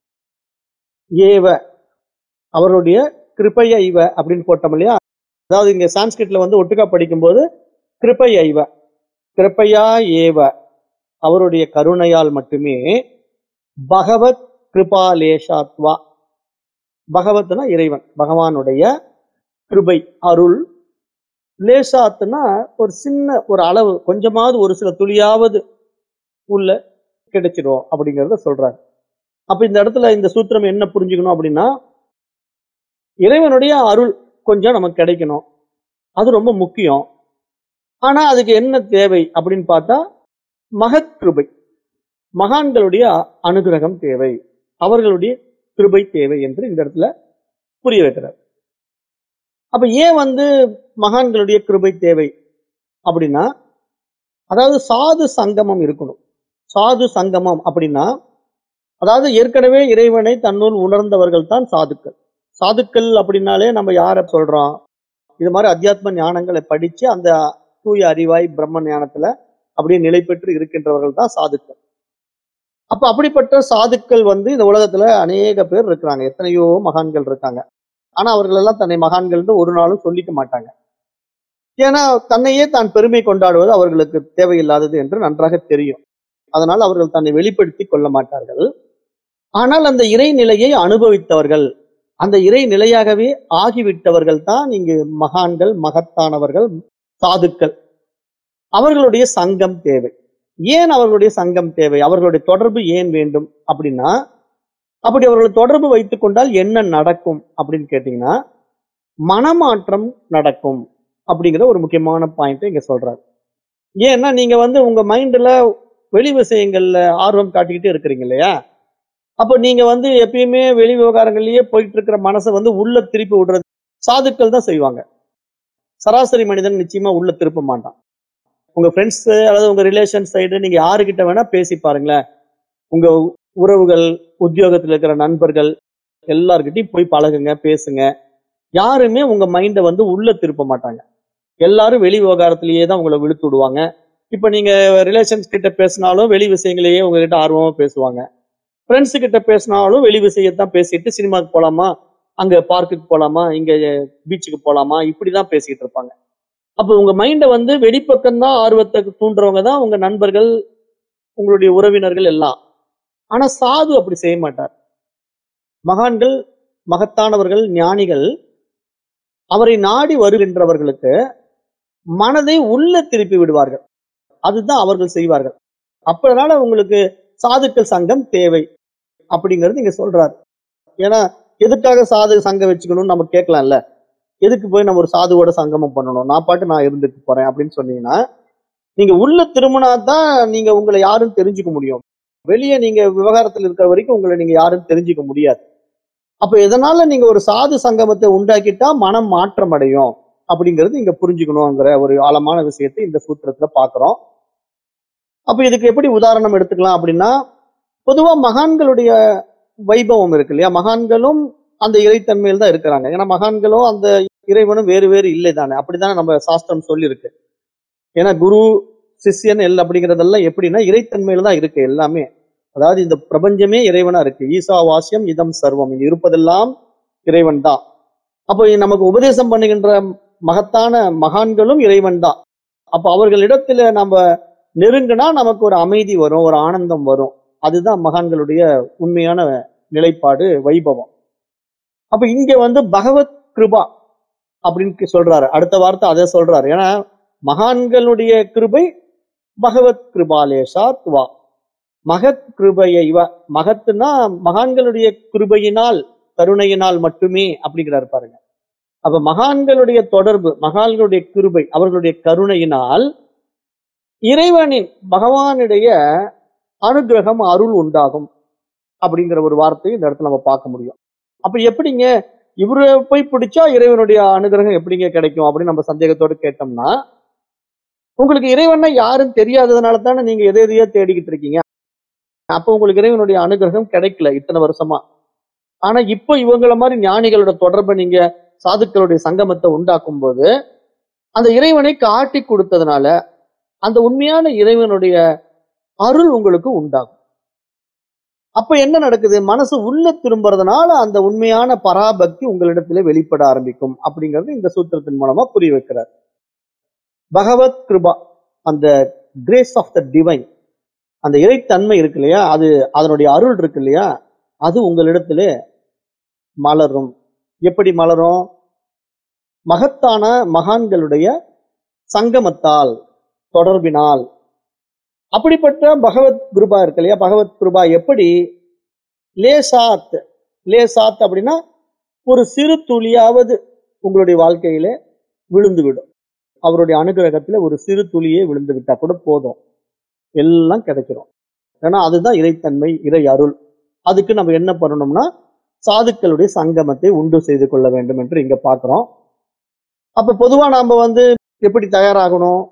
ஏவ அவருடைய கிருப்பைய இவ அப்படின்னு போட்டோம் இல்லையா அதாவது இங்க சான்ஸ்கிரிட்ல வந்து ஒட்டுக்கா படிக்கும்போது கிருப்பைய இவ கிருப்பையா ஏவ அவருடைய கருணையால் மட்டுமே பகவத் கிருபாலேஷாத்வா பகவத்னா இறைவன் பகவானுடைய கிருபை அருள் லேசாத்துனா ஒரு சின்ன ஒரு அளவு கொஞ்சமாவது ஒரு சில துளியாவது உள்ள கிடைச்சிடும் அப்படிங்கிறத சொல்றாங்க அப்ப இந்த இடத்துல இந்த சூத்திரம் என்ன புரிஞ்சுக்கணும் அப்படின்னா இறைவனுடைய அருள் கொஞ்சம் நமக்கு கிடைக்கணும் அது ரொம்ப முக்கியம் ஆனா அதுக்கு என்ன தேவை அப்படின்னு பார்த்தா மகத் கிருபை மகான்களுடைய அனுகிரகம் தேவை அவர்களுடைய கிருபை தேவை என்று இந்த இடத்துல புரிய வைக்கிறார் அப்ப ஏன் வந்து மகான்களுடைய கிருபை தேவை அப்படின்னா அதாவது சாது சங்கமம் இருக்கணும் சாது சங்கமம் அப்படின்னா அதாவது ஏற்கனவே இறைவனை தன்னுள் உணர்ந்தவர்கள் தான் சாதுக்கள் சாதுக்கள் அப்படின்னாலே நம்ம யாரை சொல்றோம் இது மாதிரி அத்தியாத்ம ஞானங்களை படிச்சு அந்த தூய அறிவாய் பிரம்ம ஞானத்துல அப்படியே நிலை பெற்று இருக்கின்றவர்கள் தான் சாதுக்கள் அப்ப அப்படிப்பட்ட சாதுக்கள் வந்து இந்த உலகத்துல அநேக பேர் இருக்கிறாங்க எத்தனையோ மகான்கள் இருக்காங்க ஆனா அவர்கள் எல்லாம் தன்னை மகான்கள்னு ஒரு நாளும் சொல்லிக்க மாட்டாங்க ஏன்னா தன்னையே தான் பெருமை கொண்டாடுவது அவர்களுக்கு தேவையில்லாதது என்று நன்றாக தெரியும் அதனால் அவர்கள் தன்னை வெளிப்படுத்தி கொள்ள மாட்டார்கள் ஆனால் அந்த இறைநிலையை அனுபவித்தவர்கள் அந்த இறை நிலையாகவே ஆகிவிட்டவர்கள் தான் இங்கு மகான்கள் மகத்தானவர்கள் சாதுக்கள் அவர்களுடைய சங்கம் தேவை ஏன் அவர்களுடைய சங்கம் தேவை அவர்களுடைய தொடர்பு ஏன் வேண்டும் அப்படின்னா அப்படி அவர்கள் தொடர்பு வைத்துக் கொண்டால் என்ன நடக்கும் அப்படின்னு கேட்டீங்கன்னா மனமாற்றம் நடக்கும் அப்படிங்கிற ஒரு முக்கியமான பாயிண்ட் இங்க சொல்றாரு ஏன்னா நீங்க வந்து உங்க மைண்ட்ல வெளி விஷயங்கள்ல ஆர்வம் காட்டிக்கிட்டே இருக்கிறீங்க இல்லையா அப்போ நீங்க வந்து எப்பயுமே வெளி விவகாரங்கள்லயே போயிட்டு இருக்கிற மனசை வந்து உள்ள திருப்பி விடுறது சாதுக்கள் தான் செய்வாங்க சராசரி மனிதன் நிச்சயமா உள்ள திருப்ப மாட்டான் உங்க ஃப்ரெண்ட்ஸ் அல்லது உங்க ரிலேஷன் சைடு நீங்க யாருக்கிட்ட வேணா பேசி பாருங்களேன் உங்க உறவுகள் உத்தியோகத்துல இருக்கிற நண்பர்கள் எல்லார்கிட்டயும் போய் பழகுங்க பேசுங்க யாருமே உங்க மைண்டை வந்து உள்ள திருப்ப மாட்டாங்க எல்லாரும் வெளி விவகாரத்திலேயே தான் உங்களை விழுத்து விடுவாங்க இப்ப நீங்க ரிலேஷன்ஸ் கிட்ட பேசினாலும் வெளி விஷயங்களையே உங்ககிட்ட ஆர்வமா பேசுவாங்க ஃப்ரெண்ட்ஸ் கிட்ட பேசினாலும் வெளி விஷயத்தான் பேசிட்டு சினிமாக்கு போலாமா அங்க பார்க்குக்கு போலாமா இங்க பீச்சுக்கு போலாமா இப்படிதான் பேசிக்கிட்டு இருப்பாங்க அப்போ உங்க மைண்டை வந்து வெளிப்பக்கம் தான் ஆர்வத்தை தூண்டுறவங்க தான் உங்க நண்பர்கள் உங்களுடைய உறவினர்கள் எல்லாம் ஆனா சாது அப்படி செய்ய மாட்டார் மகான்கள் மகத்தானவர்கள் ஞானிகள் அவரை நாடி வருகின்றவர்களுக்கு மனதை உள்ள திருப்பி விடுவார்கள் அதுதான் அவர்கள் செய்வார்கள் அப்பதனால உங்களுக்கு சாதுக்கள் சங்கம் தேவை அப்படிங்கிறது இங்க சொல்றாரு ஏன்னா எதுக்காக சாது சங்கம் வச்சுக்கணும்னு நம்ம கேட்கலாம்ல எதுக்கு போய் நம்ம ஒரு சாதுவோட சங்கமம் பண்ணணும் நான் பாட்டு நான் இருந்துட்டு போறேன் அப்படின்னு சொன்னீங்கன்னா நீங்க உள்ள திரும்பினா தான் நீங்க உங்களை யாரும் தெரிஞ்சுக்க முடியும் வெளியே நீங்க விவகாரத்தில் இருக்கிற வரைக்கும் உங்களை நீங்க யாரும் தெரிஞ்சுக்க முடியாது அப்ப எதனால நீங்க ஒரு சாது சங்கமத்தை உண்டாக்கிட்டா மனம் மாற்றம் அடையும் அப்படிங்கிறது இங்க புரிஞ்சுக்கணுங்கிற ஒரு ஆழமான விஷயத்தை இந்த சூத்திரத்துல பாக்குறோம் அப்ப இதுக்கு எப்படி உதாரணம் எடுத்துக்கலாம் அப்படின்னா பொதுவா மகான்களுடைய வைபவம் இருக்கு இல்லையா மகான்களும் அந்த இறைத்தன்மையில் தான் இருக்கிறாங்க ஏன்னா மகான்களும் அந்த இறைவனும் வேறு வேறு இல்லை தானே அப்படித்தானே நம்ம சாஸ்திரம் சொல்லியிருக்கு ஏன்னா குரு சிஷ்யன் எல் அப்படிங்கிறதெல்லாம் எப்படின்னா இறைத்தன்மையில தான் இருக்கு எல்லாமே அதாவது இந்த பிரபஞ்சமே இறைவனா இருக்கு ஈசா வாசியம் இதம் சர்வம் இங்க இருப்பதெல்லாம் இறைவன் தான் அப்போ நமக்கு உபதேசம் பண்ணுகின்ற மகத்தான மகான்களும் இறைவன் தான் அப்ப அவர்களிடத்துல நம்ம நெருங்கினா நமக்கு ஒரு அமைதி வரும் ஒரு ஆனந்தம் வரும் அதுதான் மகான்களுடைய உண்மையான நிலைப்பாடு வைபவம் அப்ப இங்க வந்து பகவத் கிருபா அப்படின்னு சொல்றாரு அடுத்த வார்த்தை அதை சொல்றாரு ஏன்னா மகான்களுடைய கிருபை பகவத் கிருபாலேஷா துவா மகத் கிருபையை இவ மகத்துனா மகான்களுடைய கிருபையினால் கருணையினால் மட்டுமே அப்படிங்கிறாரு பாருங்க அப்ப மகான்களுடைய தொடர்பு மகான்களுடைய கிருபை அவர்களுடைய கருணையினால் இறைவனின் பகவானுடைய அனுகிரகம் அருள் உண்டாகும் அப்படிங்கிற ஒரு வார்த்தையை இந்த இடத்துல நம்ம பார்க்க முடியும் அப்ப எப்படிங்க இவரை போய் பிடிச்சா இறைவனுடைய அனுகிரகம் எப்படிங்க கிடைக்கும் அப்படின்னு நம்ம சந்தேகத்தோடு கேட்டோம்னா உங்களுக்கு இறைவனை யாரும் தெரியாததுனால தானே நீங்க எதை எதையோ தேடிக்கிட்டு இருக்கீங்க அப்ப உங்களுக்கு இறைவனுடைய அனுகிரகம் கிடைக்கல இத்தனை வருஷமா ஆனா இப்போ இவங்கள மாதிரி ஞானிகளோட தொடர்பை நீங்க சாதுக்களுடைய சங்கமத்தை உண்டாக்கும் போது அந்த இறைவனை காட்டி கொடுத்ததுனால அந்த உண்மையான இறைவனுடைய அருள் உங்களுக்கு உண்டாகும் அப்ப என்ன நடக்குது மனசு உள்ள திரும்புறதுனால அந்த உண்மையான பராபக்தி உங்களிடத்துல வெளிப்பட ஆரம்பிக்கும் அப்படிங்கிறது இந்த சூத்திரத்தின் மூலமா புரிய வைக்கிறார் பகவத் கிருபா அந்த கிரேஸ் ஆஃப் த டிவைன் அந்த இறைத்தன்மை இருக்கு இல்லையா அது அதனுடைய அருள் இருக்கு இல்லையா அது உங்களிடத்துல மலரும் எப்படி மலரும் மகத்தான மகான்களுடைய சங்கமத்தால் தொடர்பினால் அப்படிப்பட்ட பகவத் கிருபா இருக்கு இல்லையா பகவத் கிருபா எப்படி லேசாத் லேசாத் அப்படின்னா ஒரு சிறு துளியாவது உங்களுடைய வாழ்க்கையில விழுந்து விடும் அவருடைய அனுகிரகத்துல ஒரு சிறு துளியே விழுந்து விட்டா கூட போதும் எல்லாம் கிடைக்கிறோம் ஏன்னா அதுதான் இறைத்தன்மை இறை அருள் அதுக்கு நம்ம என்ன பண்ணணும்னா சாதுக்களுடைய சங்கமத்தை உண்டு செய்து கொள்ள வேண்டும் என்று இங்க பாக்குறோம் அப்ப பொதுவா நாம வந்து எப்படி தயாராகணும்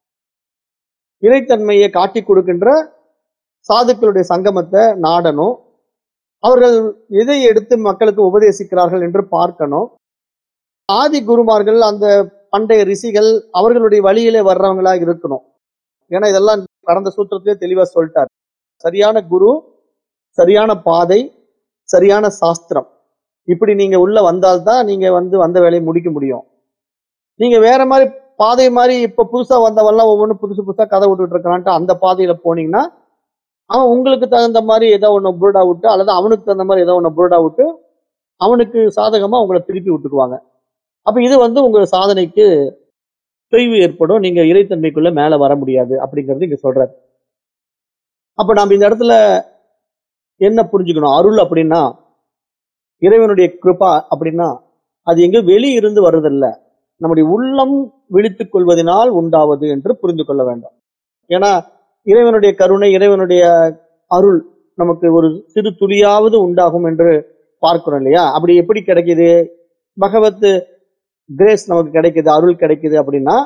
இறைத்தன்மையை காட்டி கொடுக்கின்ற சாதுக்களுடைய சங்கமத்தை நாடணும் அவர்கள் எதை எடுத்து மக்களுக்கு உபதேசிக்கிறார்கள் என்று பார்க்கணும் ஆதி குருமார்கள் அந்த பண்டைய ரிஷிகள் அவர்களுடைய வழியிலே வர்றவங்களா இருக்கணும் ஏன்னா இதெல்லாம் கடந்த சூத்திரத்திலே தெளிவா சொல்லிட்டார் சரியான குரு சரியான பாதை சரியான சாஸ்திரம் இப்படி நீங்க உள்ள வந்தால்தான் நீங்க வந்து வந்த வேலையை முடிக்க முடியும் நீங்க வேற மாதிரி பாதை மாதிரி இப்ப புதுசா வந்தவெல்லாம் ஒவ்வொன்றும் புதுசு புதுசா கதை விட்டுட்டு இருக்கான்ட்டு அந்த பாதையில போனீங்கன்னா அவன் உங்களுக்கு தகுந்த மாதிரி ஏதோ ஒன்று புருடா விட்டு அல்லது அவனுக்கு தகுந்த மாதிரி ஏதோ ஒன்று புருடா விட்டு அவனுக்கு சாதகமா உங்களை திருப்பி விட்டுக்குவாங்க அப்ப இது வந்து உங்க சாதனைக்கு தொய்வு ஏற்படும் நீங்க இறைத்தன்மைக்குள்ள மேல வர முடியாது அப்படிங்கிறது இங்க சொல்றாரு அப்ப நம்ம இந்த இடத்துல என்ன புரிஞ்சுக்கணும் அருள் அப்படின்னா இறைவனுடைய கிருபா அப்படின்னா அது எங்க வெளியிருந்து வருவதில்ல நம்முடைய உள்ளம் விழித்துக் கொள்வதனால் உண்டாவது என்று புரிந்து கொள்ள வேண்டும் ஏன்னா இறைவனுடைய கருணை இறைவனுடைய அருள் நமக்கு ஒரு சிறு துளியாவது உண்டாகும் என்று பார்க்கிறோம் இல்லையா அப்படி எப்படி கிடைக்குது பகவத் கிரேஸ் நமக்கு கிடைக்குது அருள் கிடைக்குது அப்படின்னா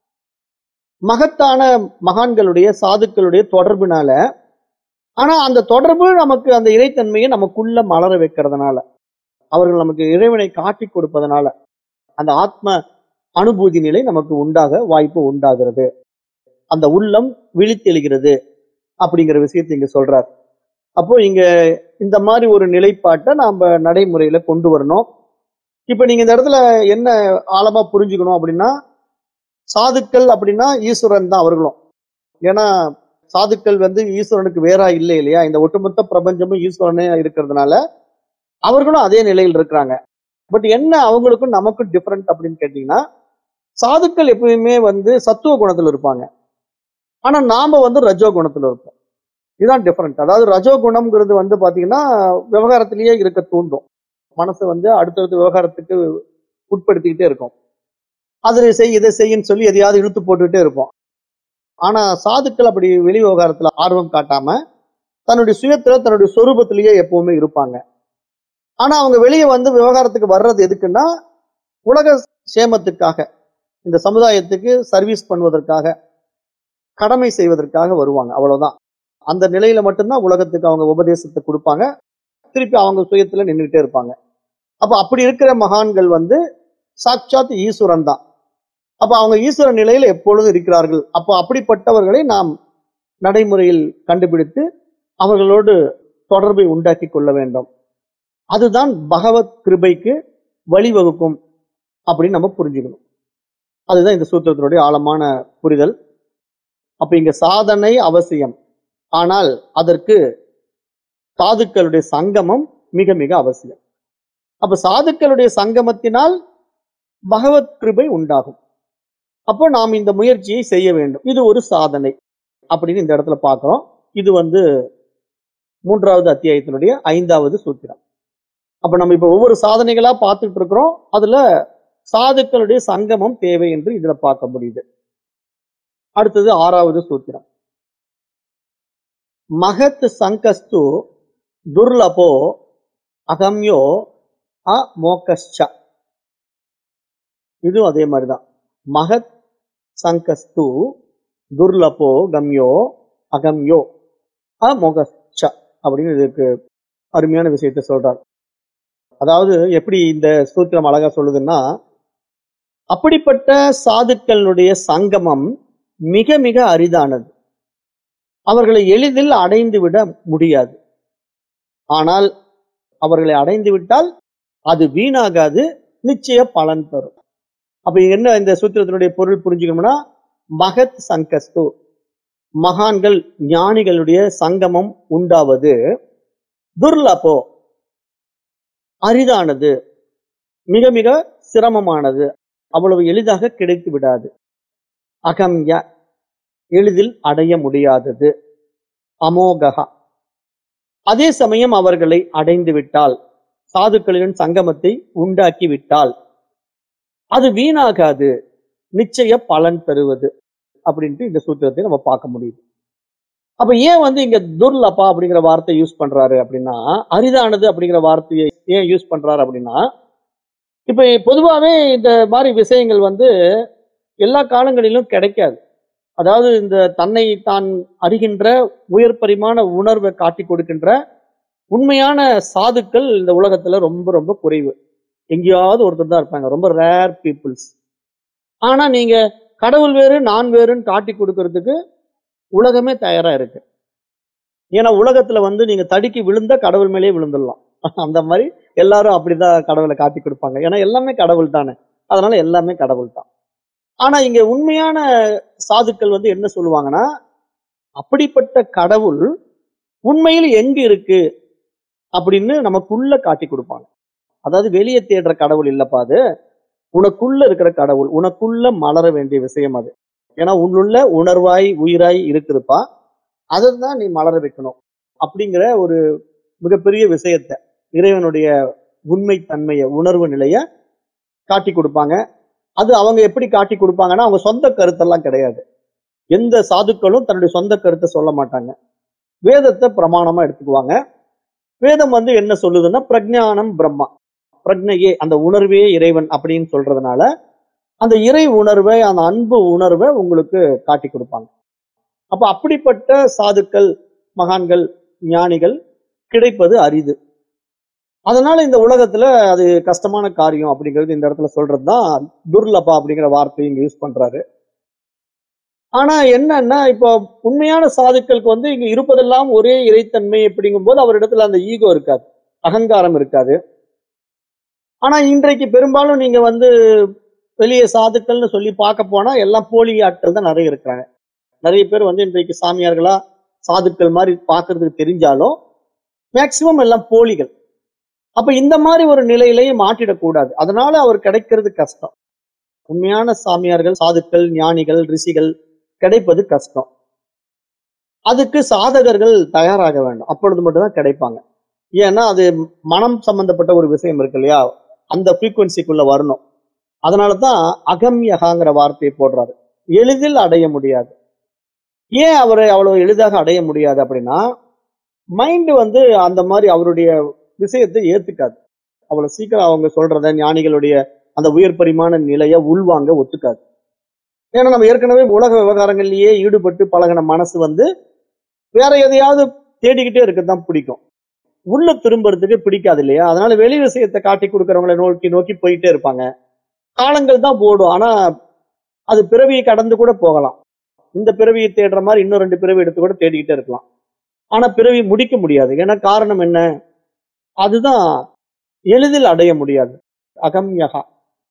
மகத்தான மகான்களுடைய சாதுக்களுடைய தொடர்புனால ஆனா அந்த தொடர்பு நமக்கு அந்த இறைத்தன்மையை நமக்குள்ள மலர வைக்கிறதுனால அவர்கள் நமக்கு இறைவனை காட்டி கொடுப்பதனால அந்த ஆத்ம அனுபூதி நிலை நமக்கு உண்டாக வாய்ப்பு உண்டாகிறது அந்த உள்ளம் விழித்தெழுகிறது அப்படிங்கிற விஷயத்தை இங்க சொல்றார் அப்போ இங்க இந்த மாதிரி ஒரு நிலைப்பாட்டை நாம நடைமுறையில கொண்டு வரணும் இப்ப நீங்க இந்த இடத்துல என்ன ஆழமா புரிஞ்சுக்கணும் அப்படின்னா சாதுக்கள் அப்படின்னா ஈஸ்வரன் தான் அவர்களும் ஏன்னா சாதுக்கள் வந்து ஈஸ்வரனுக்கு வேறா இல்லை இல்லையா இந்த ஒட்டுமொத்த பிரபஞ்சமும் ஈஸ்வரனே இருக்கிறதுனால அவர்களும் அதே நிலையில் இருக்கிறாங்க பட் என்ன அவங்களுக்கும் நமக்கும் டிஃபரெண்ட் அப்படின்னு கேட்டீங்கன்னா சாதுக்கள் எப்பயுமே வந்து சத்துவ குணத்துல இருப்பாங்க ஆனா நாம வந்து ரஜோ குணத்துல இருப்போம் இதுதான் டிஃபரெண்ட் அதாவது ரஜோ குணம்ங்கிறது வந்து பாத்தீங்கன்னா விவகாரத்திலேயே இருக்க தூண்டும் மனசு வந்து அடுத்தடுத்த விவகாரத்துக்கு உட்படுத்திக்கிட்டே இருக்கும் அதை செய் இதை செய்யின்னு சொல்லி எதையாவது இழுத்து போட்டுக்கிட்டே இருப்போம் ஆனா சாதுக்கள் அப்படி வெளி விவகாரத்துல ஆர்வம் காட்டாம தன்னுடைய சுயத்துல தன்னுடைய சொரூபத்திலேயே எப்பவுமே இருப்பாங்க ஆனா அவங்க வெளியே வந்து விவகாரத்துக்கு வர்றது எதுக்குன்னா உலக சேமத்துக்காக இந்த சமுதாயத்துக்கு சர்வீஸ் பண்ணுவதற்காக கடமை செய்வதற்காக வருவாங்க அவ்வளவுதான் அந்த நிலையில மட்டும்தான் உலகத்துக்கு அவங்க உபதேசத்தை கொடுப்பாங்க திருப்பி அவங்க சுயத்துல நின்றுகிட்டே இருப்பாங்க அப்ப அப்படி இருக்கிற மகான்கள் வந்து சாட்சாத் ஈஸ்வரன் தான் அப்ப அவங்க ஈஸ்வர நிலையில எப்பொழுதும் இருக்கிறார்கள் அப்போ அப்படிப்பட்டவர்களை நாம் நடைமுறையில் கண்டுபிடித்து அவர்களோடு தொடர்பை உண்டாக்கி கொள்ள வேண்டும் அதுதான் பகவத் கிருபைக்கு வழிவகுக்கும் அப்படின்னு நம்ம புரிஞ்சுக்கணும் அதுதான் இந்த சூத்திரத்தினுடைய ஆழமான புரிதல் அப்ப இங்க சாதனை அவசியம் ஆனால் அதற்கு சாதுக்களுடைய சங்கமம் மிக மிக அவசியம் அப்ப சாதுக்களுடைய சங்கமத்தினால் பகவத் கிருபை உண்டாகும் அப்போ நாம் இந்த முயற்சியை செய்ய வேண்டும் இது ஒரு சாதனை அப்படின்னு இந்த இடத்துல பார்க்கிறோம் இது வந்து மூன்றாவது அத்தியாயத்தினுடைய ஐந்தாவது சூத்திரம் அப்ப நம்ம இப்ப ஒவ்வொரு சாதனைகளா பார்த்துட்டு இருக்கிறோம் அதுல சாதுக்களுடைய சங்கமம் தேவை என்று இதுல பார்க்க முடியுது அடுத்தது ஆறாவது சூத்திரம் மகத் சங்கஸ்து துர்லபோ அகம்யோ அ மோகஷ்ச இதுவும் அதே மாதிரிதான் மகத் சங்கஸ்து துர்லபோ கம்யோ அகம்யோ அ மோகஷ்ச அப்படின்னு இதுக்கு அருமையான விஷயத்தை சொல்றார் அதாவது எப்படி இந்த சூத்திரம் அழகா சொல்லுதுன்னா அப்படிப்பட்ட சாதுக்களுடைய சங்கமம் மிக மிக அரிதானது அவர்களை எளிதில் அடைந்து விட முடியாது ஆனால் அவர்களை அடைந்து விட்டால் அது வீணாகாது நிச்சய பலன் தரும் அப்ப என்ன இந்த சூத்திரத்தினுடைய பொருள் புரிஞ்சுக்கணும்னா மகத் சங்கஸ்து மகான்கள் ஞானிகளுடைய சங்கமம் உண்டாவது துர்லபோ அரிதானது மிக மிக சிரமமானது அவ்வளவு எளிதாக கிடைத்து விடாது அகம்ய எளிதில் அடைய முடியாதது அமோகா அதே சமயம் அவர்களை அடைந்து விட்டால் சாதுக்களின் சங்கமத்தை உண்டாக்கி விட்டால் அது வீணாகாது நிச்சய பலன் தருவது அப்படின்ட்டு இந்த சூத்திரத்தை நம்ம பார்க்க முடியுது அப்ப ஏன் வந்து இங்க துர்லபா அப்படிங்கிற வார்த்தை யூஸ் பண்றாரு அப்படின்னா அரிதானது அப்படிங்கிற வார்த்தையை ஏன் யூஸ் பண்றாரு அப்படின்னா இப்ப பொதுவாவே இந்த மாதிரி விஷயங்கள் வந்து எல்லா காலங்களிலும் கிடைக்காது அதாவது இந்த தன்னை தான் அறிகின்ற உயர் பரிமாண உணர்வை காட்டி கொடுக்கின்ற உண்மையான சாதுக்கள் இந்த உலகத்துல ரொம்ப ரொம்ப குறைவு எங்கேயாவது ஒருத்தர் தான் இருப்பாங்க ரொம்ப ரேர் பீப்புள்ஸ் ஆனா நீங்க கடவுள் வேறு நான் வேறுன்னு காட்டி கொடுக்கறதுக்கு உலகமே தயாரா இருக்கு ஏன்னா உலகத்துல வந்து நீங்க தடுக்கி விழுந்தா கடவுள் மேலேயே விழுந்துடலாம் அந்த மாதிரி எல்லாரும் அப்படிதான் கடவுளை காட்டி கொடுப்பாங்க ஏன்னா எல்லாமே கடவுள் தானே அதனால எல்லாமே கடவுள் தான் ஆனா இங்க உண்மையான சாதுக்கள் வந்து என்ன சொல்லுவாங்கன்னா அப்படிப்பட்ட கடவுள் உண்மையில் எங்க இருக்கு அப்படின்னு நமக்குள்ள காட்டி கொடுப்பாங்க அதாவது வெளியே தேடுற கடவுள் இல்லப்பா அது உனக்குள்ள இருக்கிற கடவுள் உனக்குள்ள மலர வேண்டிய விஷயம் அது ஏன்னா உன்னுள்ள உணர்வாய் உயிராய் இருக்குதுப்பா அதை தான் நீ மலர வைக்கணும் அப்படிங்கிற ஒரு மிகப்பெரிய விஷயத்த இறைவனுடைய உண்மை தன்மையை உணர்வு நிலைய காட்டி கொடுப்பாங்க அது அவங்க எப்படி காட்டி கொடுப்பாங்கன்னா அவங்க சொந்த கருத்தெல்லாம் கிடையாது எந்த சாதுக்களும் தன்னுடைய சொந்த கருத்தை சொல்ல மாட்டாங்க வேதத்தை பிரமாணமா எடுத்துக்குவாங்க வேதம் வந்து என்ன சொல்லுதுன்னா பிரஜானம் பிரம்மா பிரக்னையே அந்த உணர்வே இறைவன் அப்படின்னு சொல்றதுனால அந்த இறை உணர்வை அந்த அன்பு உணர்வை உங்களுக்கு காட்டி கொடுப்பாங்க அப்ப அப்படிப்பட்ட சாதுக்கள் மகான்கள் ஞானிகள் கிடைப்பது அரிது அதனால இந்த உலகத்துல அது கஷ்டமான காரியம் அப்படிங்கிறது இந்த இடத்துல சொல்றதுதான் துர்லபா அப்படிங்கிற வார்த்தையை இங்க யூஸ் பண்றாரு ஆனா என்னன்னா இப்போ உண்மையான சாதுக்களுக்கு வந்து இங்க இருப்பதெல்லாம் ஒரே இறைத்தன்மை அப்படிங்கும் போது அவரிடத்துல அந்த ஈகோ இருக்காது அகங்காரம் இருக்காது ஆனா இன்றைக்கு பெரும்பாலும் நீங்க வந்து வெளியே சாதுக்கள்னு சொல்லி பார்க்க போனா எல்லாம் போலி ஆட்கள் தான் நிறைய இருக்கிறாங்க நிறைய பேர் வந்து இன்றைக்கு சாமியார்களா சாதுக்கள் மாதிரி பார்க்கிறதுக்கு தெரிஞ்சாலும் மேக்சிமம் எல்லாம் போலிகள் அப்ப இந்த மாதிரி ஒரு நிலையிலையும் மாட்டிடக்கூடாது அதனால அவர் கிடைக்கிறது கஷ்டம் உண்மையான சாமியார்கள் சாதுக்கள் ஞானிகள் ரிஷிகள் கிடைப்பது கஷ்டம் அதுக்கு சாதகர்கள் தயாராக வேண்டும் அப்பொழுது மட்டும்தான் கிடைப்பாங்க ஏன்னா அது மனம் சம்பந்தப்பட்ட ஒரு விஷயம் இருக்கு இல்லையா அந்த ஃப்ரீக்குவன்சிக்குள்ள வரணும் அதனால தான் அகம்யகாங்கிற வார்த்தையை போடுறாரு எளிதில் அடைய முடியாது ஏன் அவரை அவ்வளவு எளிதாக அடைய முடியாது அப்படின்னா மைண்ட் வந்து அந்த மாதிரி அவருடைய விஷயத்தை ஏத்துக்காது அவ்வளவு சீக்கிரம் அவங்க சொல்றத ஞானிகளுடைய அந்த உயர் பரிமாண நிலையை உள்வாங்க ஒத்துக்காது ஏன்னா நம்ம ஏற்கனவே உலக விவகாரங்கள்லயே ஈடுபட்டு பழகின மனசு வந்து வேற எதையாவது தேடிக்கிட்டே இருக்கதான் பிடிக்கும் உள்ள திரும்புறதுக்கு பிடிக்காது இல்லையா அதனால வெளி விஷயத்தை காட்டி கொடுக்கறவங்களை நோக்கி நோக்கி போயிட்டே இருப்பாங்க காலங்கள் தான் போடும் ஆனா அது பிறவியை கடந்து கூட போகலாம் இந்த பிறவியை தேடுற மாதிரி இன்னும் ரெண்டு பிறவி எடுத்து கூட தேடிக்கிட்டே இருக்கலாம் ஆனா பிறவி முடிக்க முடியாது ஏன்னா காரணம் என்ன அதுதான் எளிதில் அடைய முடியாது அகம்யகா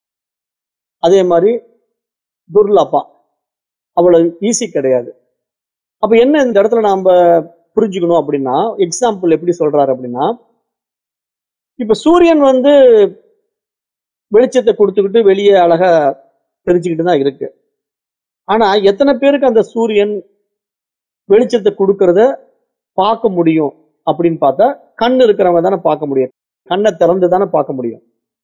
அதே மாதிரி துர்லபா அவ்வளவு ஈஸி கிடையாது அப்ப என்ன இந்த இடத்துல நாம புரிஞ்சுக்கணும் அப்படின்னா எக்ஸாம்பிள் எப்படி சொல்றாரு அப்படின்னா இப்ப சூரியன் வந்து வெளிச்சத்தை கொடுத்துக்கிட்டு வெளியே அழகா தெரிஞ்சுக்கிட்டு தான் இருக்கு ஆனா எத்தனை பேருக்கு அந்த சூரியன் வெளிச்சத்தை கொடுக்கறத பார்க்க முடியும் அப்படின்னு பார்த்தா கண் இருக்கிறவங்க தானே பார்க்க முடியும் கண்ணை திறந்து தானே பார்க்க முடியும்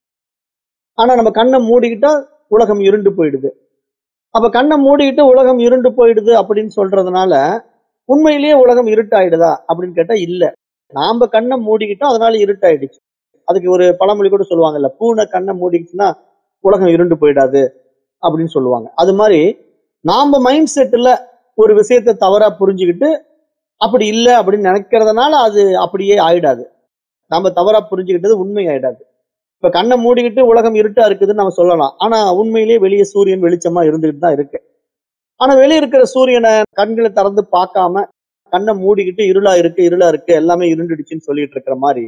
ஆனா நம்ம கண்ணை மூடிக்கிட்டா உலகம் இருண்டு போயிடுது அப்ப கண்ணை மூடிக்கிட்டு உலகம் இருண்டு போயிடுது அப்படின்னு சொல்றதுனால உண்மையிலேயே உலகம் இருட்டாயிடுதா அப்படின்னு கேட்டா இல்ல நாம கண்ணை மூடிக்கிட்டோம் அதனால இருட்டாயிடுச்சு அதுக்கு ஒரு பழமொழி கூட சொல்லுவாங்கல்ல பூனை கண்ணை மூடிக்கிச்சுன்னா உலகம் இருண்டு போயிடாது அப்படின்னு சொல்லுவாங்க அது மாதிரி நாம மைண்ட் செட்ல ஒரு விஷயத்தை தவறா புரிஞ்சுக்கிட்டு அப்படி இல்லை அப்படின்னு நினைக்கிறதுனால அது அப்படியே ஆயிடாது நாம தவறா புரிஞ்சுக்கிட்டது உண்மை ஆயிடாது இப்ப கண்ணை மூடிக்கிட்டு உலகம் இருட்டா இருக்குதுன்னு நம்ம சொல்லலாம் ஆனா உண்மையிலேயே வெளியே சூரியன் வெளிச்சமா இருந்துகிட்டு தான் இருக்கு ஆனா வெளியே இருக்கிற சூரியனை கண்களை திறந்து பார்க்காம கண்ணை மூடிக்கிட்டு இருளா இருக்கு இருளா இருக்கு எல்லாமே இருண்டுடுச்சுன்னு சொல்லிட்டு இருக்கிற மாதிரி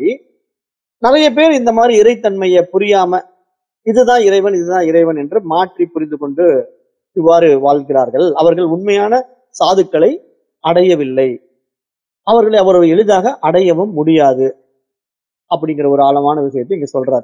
நிறைய பேர் இந்த மாதிரி இறைத்தன்மையை புரியாம இதுதான் இறைவன் இதுதான் இறைவன் என்று மாற்றி புரிந்து கொண்டு இவ்வாறு வாழ்கிறார்கள் அவர்கள் உண்மையான சாதுக்களை அடையவில்லை அவர்களை அவர் எளிதாக அடையவும் முடியாது அப்படிங்கிற ஒரு ஆழமான விஷயத்தை இங்க சொல்றார்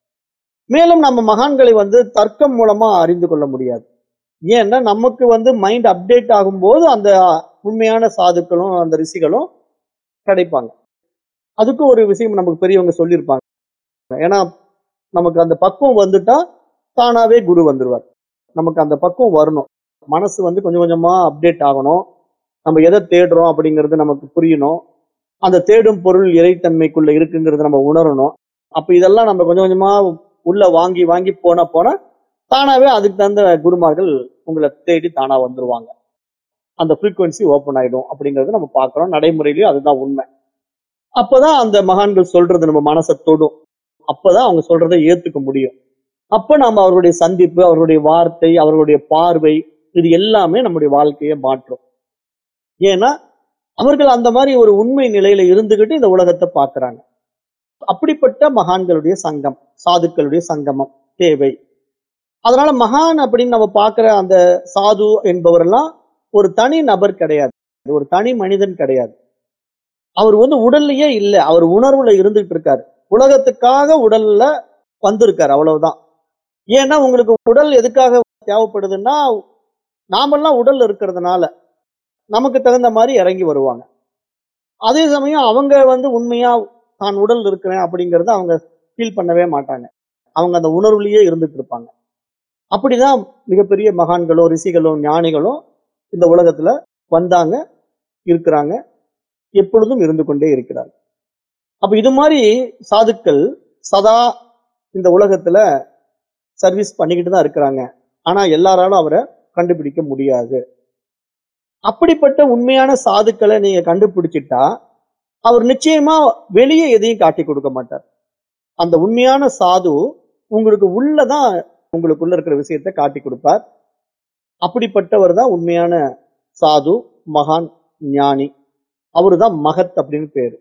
மேலும் நம்ம மகான்களை வந்து தர்க்கம் மூலமா அறிந்து கொள்ள முடியாது ஏன்னா நமக்கு வந்து மைண்ட் அப்டேட் ஆகும்போது அந்த உண்மையான சாதுக்களும் அந்த ரிஷிகளும் கிடைப்பாங்க அதுக்கு ஒரு விஷயம் நமக்கு பெரியவங்க சொல்லியிருப்பாங்க ஏன்னா நமக்கு அந்த பக்குவம் வந்துட்டா தானாவே குரு வந்துருவார் நமக்கு அந்த பக்குவம் வரணும் மனசு வந்து கொஞ்சம் கொஞ்சமா அப்டேட் ஆகணும் நம்ம எதை தேடுறோம் அப்படிங்கிறது நமக்கு புரியணும் அந்த தேடும் பொருள் இறைத்தன்மைக்குள்ள இருக்குங்கிறத நம்ம உணரணும் அப்ப இதெல்லாம் நம்ம கொஞ்சம் கொஞ்சமா உள்ள வாங்கி வாங்கி போன போன தானாவே அதுக்கு தகுந்த குருமார்கள் உங்களை தேடி தானா வந்துருவாங்க அந்த ஃப்ரீக்குவன்சி ஓப்பன் ஆயிடும் அப்படிங்கறத நம்ம பார்க்கிறோம் நடைமுறையிலயும் அதுதான் உண்மை அப்பதான் அந்த மகான்கள் சொல்றது நம்ம மனசை தொடும் அப்பதான் அவங்க சொல்றதை ஏத்துக்க முடியும் அப்ப நாம அவர்களுடைய சந்திப்பு அவர்களுடைய வார்த்தை அவர்களுடைய பார்வை இது எல்லாமே நம்முடைய வாழ்க்கையை மாற்றும் ஏன்னா அவர்கள் அந்த மாதிரி ஒரு உண்மை நிலையில இருந்துகிட்டு இந்த உலகத்தை பார்க்கறாங்க அப்படிப்பட்ட மகான்களுடைய சங்கம் சாதுக்களுடைய சங்கமம் தேவை அதனால மகான் அப்படின்னு நம்ம பார்க்கிற அந்த சாது என்பவரெல்லாம் ஒரு தனி நபர் கிடையாது ஒரு தனி மனிதன் கிடையாது அவர் வந்து உடல்லையே இல்லை அவர் உணர்வுல இருந்துகிட்டு இருக்காரு உலகத்துக்காக உடல்ல வந்திருக்காரு அவ்வளவுதான் ஏன்னா உங்களுக்கு உடல் எதுக்காக தேவைப்படுதுன்னா நாமெல்லாம் உடல் இருக்கிறதுனால நமக்கு தகுந்த மாதிரி இறங்கி வருவாங்க அதே சமயம் அவங்க வந்து உண்மையா தான் உடல் இருக்கிறேன் அப்படிங்கறத அவங்க ஃபீல் பண்ணவே மாட்டாங்க அவங்க அந்த உணர்வுலயே இருந்துட்டு இருப்பாங்க அப்படிதான் மிகப்பெரிய மகான்களும் ரிஷிகளும் ஞானிகளும் இந்த உலகத்துல வந்தாங்க இருக்கிறாங்க எப்பொழுதும் இருந்து கொண்டே இருக்கிறார் அப்ப இது மாதிரி சாதுக்கள் சதா இந்த உலகத்துல சர்வீஸ் பண்ணிக்கிட்டு தான் இருக்கிறாங்க ஆனா எல்லாராலும் அவரை கண்டுபிடிக்க முடியாது அப்படிப்பட்ட உண்மையான சாதுக்களை நீங்க கண்டுபிடிச்சிட்டா அவர் நிச்சயமா வெளியே எதையும் காட்டி கொடுக்க மாட்டார் அந்த உண்மையான சாது உங்களுக்கு உள்ளதான் உங்களுக்குள்ள இருக்கிற விஷயத்தை காட்டி கொடுப்பார் அப்படிப்பட்டவர் தான் உண்மையான சாது மகான் ஞானி அவரு தான் மகத் அப்படின்னு பேரு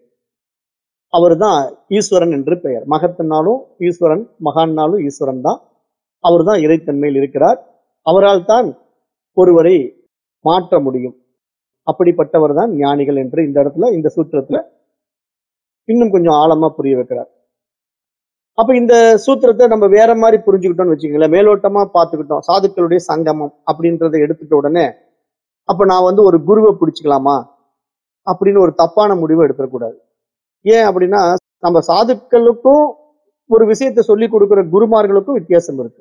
அவர் தான் ஈஸ்வரன் என்று பெயர் மகத்னாலும் ஈஸ்வரன் மகான்னாலும் ஈஸ்வரன் தான் அவர் தான் இறைத்தன்மையில் இருக்கிறார் அவரால் தான் ஒருவரை மாற்ற முடியும் அப்படிப்பட்டவர் தான் ஞானிகள் என்று இந்த இடத்துல இந்த சூத்திரத்துல இன்னும் கொஞ்சம் ஆழமா புரிய வைக்கிறார் அப்ப இந்த சூத்திரத்தை நம்ம வேற மாதிரி புரிஞ்சுக்கிட்டோம்னு வச்சுக்கோங்களேன் மேலோட்டமா பார்த்துக்கிட்டோம் சாதுக்களுடைய சங்கமம் அப்படின்றத எடுத்துட்ட உடனே அப்ப நான் வந்து ஒரு குருவை பிடிச்சிக்கலாமா அப்படின்னு ஒரு தப்பான முடிவை எடுத்துடக்கூடாது ஏன் அப்படின்னா நம்ம சாதுக்களுக்கும் ஒரு விஷயத்தை சொல்லி கொடுக்கிற குருமார்களுக்கும் வித்தியாசம் இருக்கு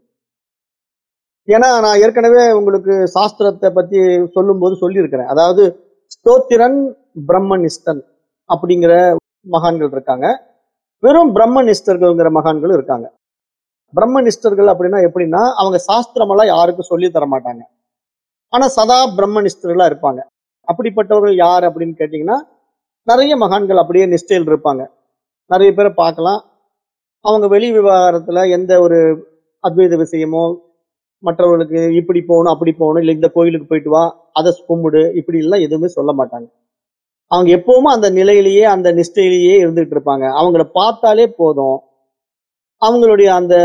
ஏன்னா நான் ஏற்கனவே உங்களுக்கு சாஸ்திரத்தை பத்தி சொல்லும்போது சொல்லியிருக்கிறேன் அதாவது ஸ்தோத்திரன் பிரம்மனிஷ்டன் அப்படிங்கிற மகான்கள் இருக்காங்க வெறும் பிரம்மனிஷ்டர்கள்ங்கிற மகான்களும் இருக்காங்க பிரம்மனிஷ்டர்கள் அப்படின்னா எப்படின்னா அவங்க சாஸ்திரமெல்லாம் யாருக்கும் சொல்லி தர மாட்டாங்க ஆனா சதா பிரம்மனிஷ்டர்களா இருப்பாங்க அப்படிப்பட்டவர்கள் யார் அப்படின்னு கேட்டீங்கன்னா நிறைய மகான்கள் அப்படியே நிஷ்டையில் இருப்பாங்க நிறைய பேரை பார்க்கலாம் அவங்க வெளி விவகாரத்துல எந்த ஒரு அத்வைத விஷயமோ மற்றவர்களுக்கு இப்படி போகணும் அப்படி போகணும் இல்லை இந்த கோயிலுக்கு போயிட்டு வா அதை கும்பிடு இப்படி எல்லாம் எதுவுமே சொல்ல மாட்டாங்க அவங்க எப்பவுமே அந்த நிலையிலேயே அந்த நிஷ்டையிலேயே இருந்துகிட்டு இருப்பாங்க அவங்கள பார்த்தாலே போதும் அவங்களுடைய அந்த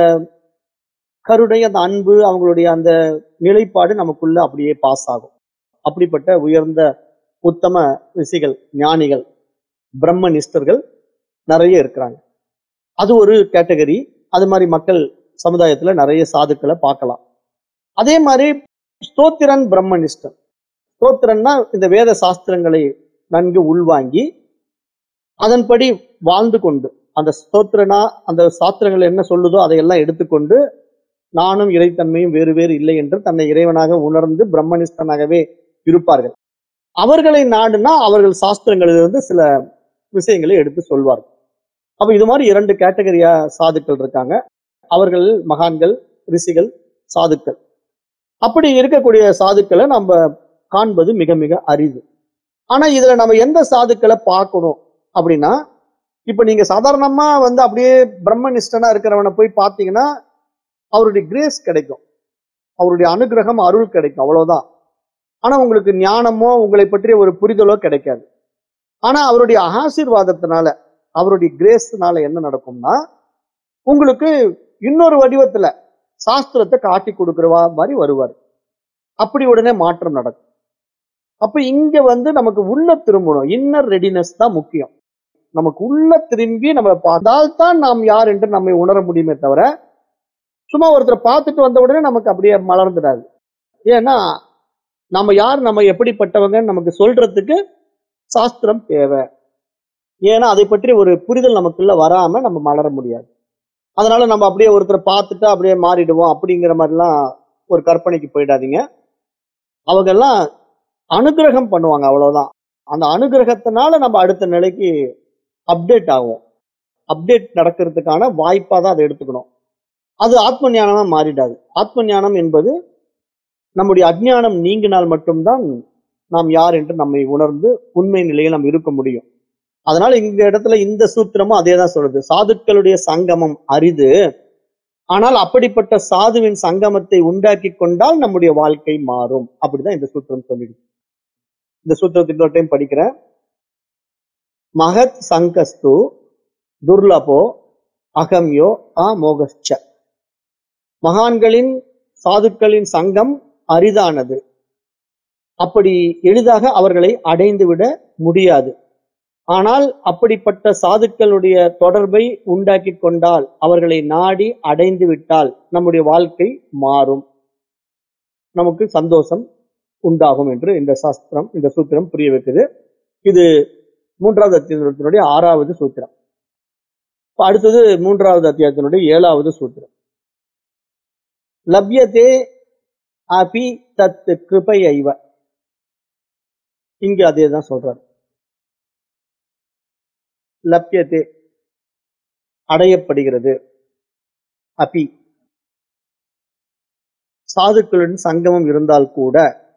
கருணை அந்த அன்பு அவங்களுடைய அந்த நிலைப்பாடு நமக்குள்ள அப்படியே பாஸ் ஆகும் அப்படிப்பட்ட உயர்ந்த உத்தம ரிஷிகள் ஞானிகள் பிரம்ம நிஷ்டர்கள் நிறைய இருக்கிறாங்க அது ஒரு கேட்டகரி அது மாதிரி மக்கள் சமுதாயத்துல நிறைய சாதுக்களை பார்க்கலாம் அதே மாதிரி ஸ்தோத்திரன் பிரம்மனிஷ்டன் ஸ்தோத்திரன்னா இந்த வேத சாஸ்திரங்களை நன்கு உள்வாங்கி அதன்படி வாழ்ந்து கொண்டு அந்த ஸ்தோத்திரனா அந்த சாஸ்திரங்கள் என்ன சொல்லுதோ அதையெல்லாம் எடுத்துக்கொண்டு நானும் இறைத்தன்மையும் வேறு வேறு இல்லை என்று தன்னை இறைவனாக உணர்ந்து பிரம்மனிஷ்டனாகவே இருப்பார்கள் அவர்களை நாடுனா அவர்கள் சாஸ்திரங்களிலிருந்து சில விஷயங்களை எடுத்து சொல்வார்கள் அப்ப இது மாதிரி இரண்டு கேட்டகரியா சாதுக்கள் இருக்காங்க அவர்கள் மகான்கள் ரிஷிகள் சாதுக்கள் அப்படி இருக்கக்கூடிய சாதுக்களை நம்ம காண்பது மிக மிக அரிது ஆனா இதுல நம்ம எந்த சாதுக்களை பார்க்கணும் அப்படின்னா இப்ப நீங்க சாதாரணமா வந்து அப்படியே பிரம்மனிஷ்டனா இருக்கிறவனை போய் பார்த்தீங்கன்னா அவருடைய கிரேஸ் கிடைக்கும் அவருடைய அனுகிரகம் அருள் கிடைக்கும் அவ்வளவுதான் ஆனா உங்களுக்கு ஞானமோ உங்களை பற்றிய ஒரு புரிதலோ கிடைக்காது ஆனா அவருடைய ஆசீர்வாதத்தினால அவருடைய கிரேஸ்னால என்ன நடக்கும்னா உங்களுக்கு இன்னொரு வடிவத்துல சாஸ்திரத்தை காட்டி கொடுக்கிறவா மாதிரி வருவார் அப்படி உடனே மாற்றம் நடக்கும் அப்ப இங்க வந்து நமக்கு உள்ள திரும்பணும் இன்னர் ரெடினஸ் தான் முக்கியம் நமக்கு உள்ள திரும்பி நம்ம பார்த்தால்தான் நாம் யார் என்று நம்மை உணர முடியுமே தவிர சும்மா ஒருத்தரை பார்த்துட்டு வந்த உடனே நமக்கு அப்படியே மலர்ந்துடாது ஏன்னா நம்ம யார் நம்ம எப்படிப்பட்டவங்கன்னு நமக்கு சொல்றதுக்கு சாஸ்திரம் தேவை ஏன்னா அதை பற்றி ஒரு புரிதல் நமக்குள்ள வராம நம்ம மலர முடியாது அதனால நம்ம அப்படியே ஒருத்தரை பார்த்துட்டு அப்படியே மாறிடுவோம் அப்படிங்கிற மாதிரிலாம் ஒரு கற்பனைக்கு போயிடாதீங்க அவங்க எல்லாம் அனுகிரகம் பண்ணுவாங்க அவ்வளவுதான் அந்த அனுகிரகத்தினால நம்ம அடுத்த நிலைக்கு அப்டேட் ஆகும் அப்டேட் நடக்கிறதுக்கான வாய்ப்பா தான் அதை எடுத்துக்கணும் அது ஆத்ம ஞானமா மாறிடாது ஆத்ம ஞானம் என்பது நம்முடைய அஜ்ஞானம் நீங்கினால் மட்டும்தான் நாம் யார் என்று நம்மை உணர்ந்து உண்மை நிலையில் நாம் இருக்க முடியும் அதனால இந்த இடத்துல இந்த சூத்திரமும் அதே தான் சொல்லுது சாதுக்களுடைய சங்கமம் அரிது ஆனால் அப்படிப்பட்ட சாதுவின் சங்கமத்தை உண்டாக்கி கொண்டால் நம்முடைய வாழ்க்கை மாறும் அப்படிதான் இந்த சூத்திரம் சொல்லிடுது இந்த சூத்திரத்தை இன்னொரு டைம் படிக்கிறேன் மகத் சங்கஸ்து துர்லபோ அகம்யோ அமோகச்ச மகான்களின் சாதுக்களின் சங்கம் அரிதானது அப்படி எளிதாக அவர்களை அடைந்துவிட முடியாது ஆனால் அப்படிப்பட்ட சாதுக்களுடைய தொடர்பை உண்டாக்கி கொண்டால் அவர்களை நாடி அடைந்து விட்டால் நம்முடைய வாழ்க்கை மாறும் நமக்கு சந்தோஷம் உண்டாகும் என்று இந்த சாஸ்திரம் இந்த சூத்திரம் புரிய வைக்குது இது மூன்றாவது அத்தியாயத்தினுடைய ஆறாவது சூத்திரம் இப்ப அடுத்தது மூன்றாவது அத்தியாயத்தினுடைய ஏழாவது சூத்திரம் லப்யதே அபி தத் கிருபை ஐவ இங்கு அதே தான் சொல்றார் லப்யதே அடையப்படுகிறது அபி சாதுக்களுடன் சங்கமம் இருந்தால் கூட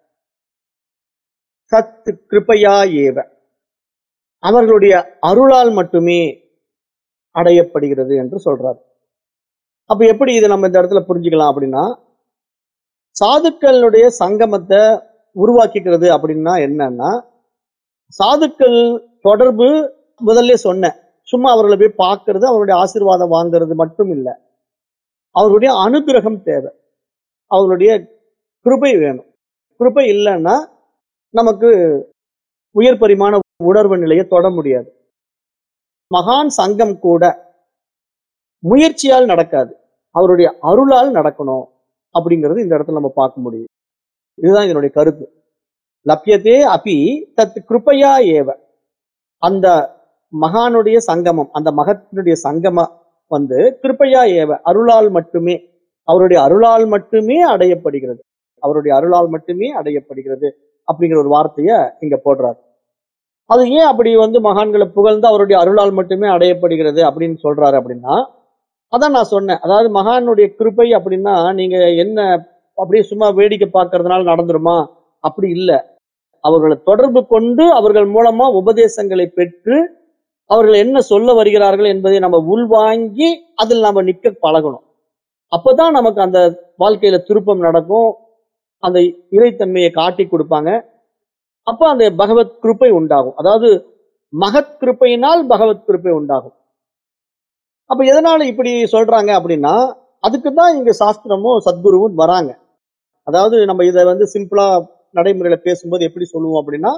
சத் கிருபையா ஏவ அவர்களுடைய அருளால் மட்டுமே அடையப்படுகிறது என்று சொல்றார் அப்ப எப்படி இதை நம்ம இந்த இடத்துல புரிஞ்சுக்கலாம் அப்படின்னா சாதுக்களுடைய சங்கமத்தை உருவாக்கிக்கிறது அப்படின்னா என்னன்னா சாதுக்கள் தொடர்பு முதல்ல சொன்னேன் சும்மா அவர்களை போய் பார்க்கறது அவருடைய ஆசீர்வாதம் வாங்குறது மட்டும் இல்லை அவருடைய அனுகிரகம் தேவை அவருடைய கிருபை வேணும் கிருபை இல்லைன்னா நமக்கு உயர் பரிமாண உணர்வு நிலையை தொட முடியாது மகான் சங்கம் கூட முயற்சியால் நடக்காது அவருடைய அருளால் நடக்கணும் அப்படிங்கிறது இந்த இடத்துல நம்ம பார்க்க முடியும் இதுதான் இதனுடைய கருத்து லப்யத்தே அபி தத் கிருபையா ஏவ அந்த மகானுடைய சங்கமம் அந்த மகத்தினுடைய சங்கமம் வந்து கிருபையா ஏவ அருளால் மட்டுமே அவருடைய அருளால் மட்டுமே அடையப்படுகிறது அவருடைய அருளால் மட்டுமே அடையப்படுகிறது அப்படிங்கிற ஒரு வார்த்தைய இங்க போடுறார் அது ஏன் அப்படி வந்து மகான்களை புகழ்ந்து அவருடைய அருளால் மட்டுமே அடையப்படுகிறது அப்படின்னு சொல்றாரு அப்படின்னா அதான் நான் சொன்னேன் அதாவது மகானுடைய கிருபை அப்படின்னா நீங்க என்ன அப்படியே சும்மா வேடிக்கை பார்க்கறதுனால நடந்துருமா அப்படி இல்லை அவர்களை தொடர்பு கொண்டு அவர்கள் மூலமா உபதேசங்களை பெற்று அவர்கள் என்ன சொல்ல வருகிறார்கள் என்பதை நம்ம உள்வாங்கி அதில் நம்ம நிற்க பழகணும் அப்பதான் நமக்கு அந்த வாழ்க்கையில திருப்பம் நடக்கும் அந்த இறைத்தன்மையை காட்டி கொடுப்பாங்க அப்ப அந்த பகவத் கிருப்பை உண்டாகும் அதாவது மகத் கிருப்பையினால் பகவத் கிருப்பை உண்டாகும் அப்ப எதனால இப்படி சொல்றாங்க அப்படின்னா அதுக்கு தான் இங்க சாஸ்திரமும் சத்குருவும் வராங்க அதாவது நம்ம இதை வந்து சிம்பிளா நடைமுறையில பேசும்போது எப்படி சொல்லுவோம் அப்படின்னா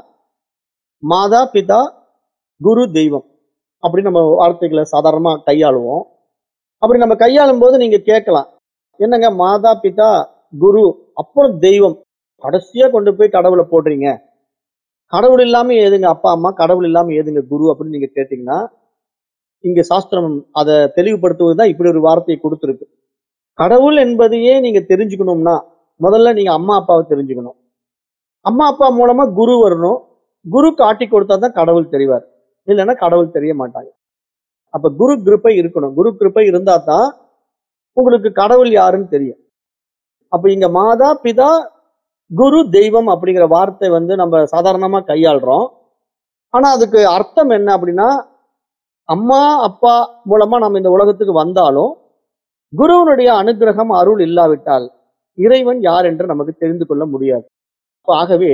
மாதா பிதா குரு தெய்வம் அப்படி நம்ம வார்த்தைகளை சாதாரணமா கையாளுவோம் அப்படி நம்ம கையாளும் போது நீங்க கேட்கலாம் என்னங்க மாதா பிதா குரு அப்புறம் தெய்வம் கடைசியா கொண்டு போய் கடவுளை போடுறீங்க கடவுள் இல்லாம ஏதுங்க அப்பா அம்மா கடவுள் இல்லாம ஏதுங்க குரு அப்படின்னு நீங்க கேட்டீங்கன்னா இங்க சாஸ்திரம் அதை தெளிவுபடுத்துவது தான் இப்படி ஒரு வார்த்தையை கொடுத்துருக்கு கடவுள் என்பதையே நீங்க தெரிஞ்சுக்கணும்னா முதல்ல நீங்க அம்மா அப்பாவை தெரிஞ்சுக்கணும் அம்மா அப்பா மூலமா குரு வரணும் குரு காட்டி கொடுத்தா தான் கடவுள் தெரிவார் இல்லைன்னா கடவுள் தெரிய மாட்டாங்க அப்ப குரு கிருப்பை இருக்கணும் குரு கிருப்பை இருந்தா தான் உங்களுக்கு கடவுள் யாருன்னு தெரியும் அப்ப இங்க மாதா பிதா குரு தெய்வம் அப்படிங்கிற வார்த்தை வந்து நம்ம சாதாரணமா கையாளுறோம் ஆனா அதுக்கு அர்த்தம் என்ன அப்படின்னா அம்மா அப்பா மூலமா நம்ம இந்த உலகத்துக்கு வந்தாலும் குருவனுடைய அனுகிரகம் அருள் இல்லாவிட்டால் இறைவன் யார் என்று நமக்கு தெரிந்து கொள்ள முடியாது ஆகவே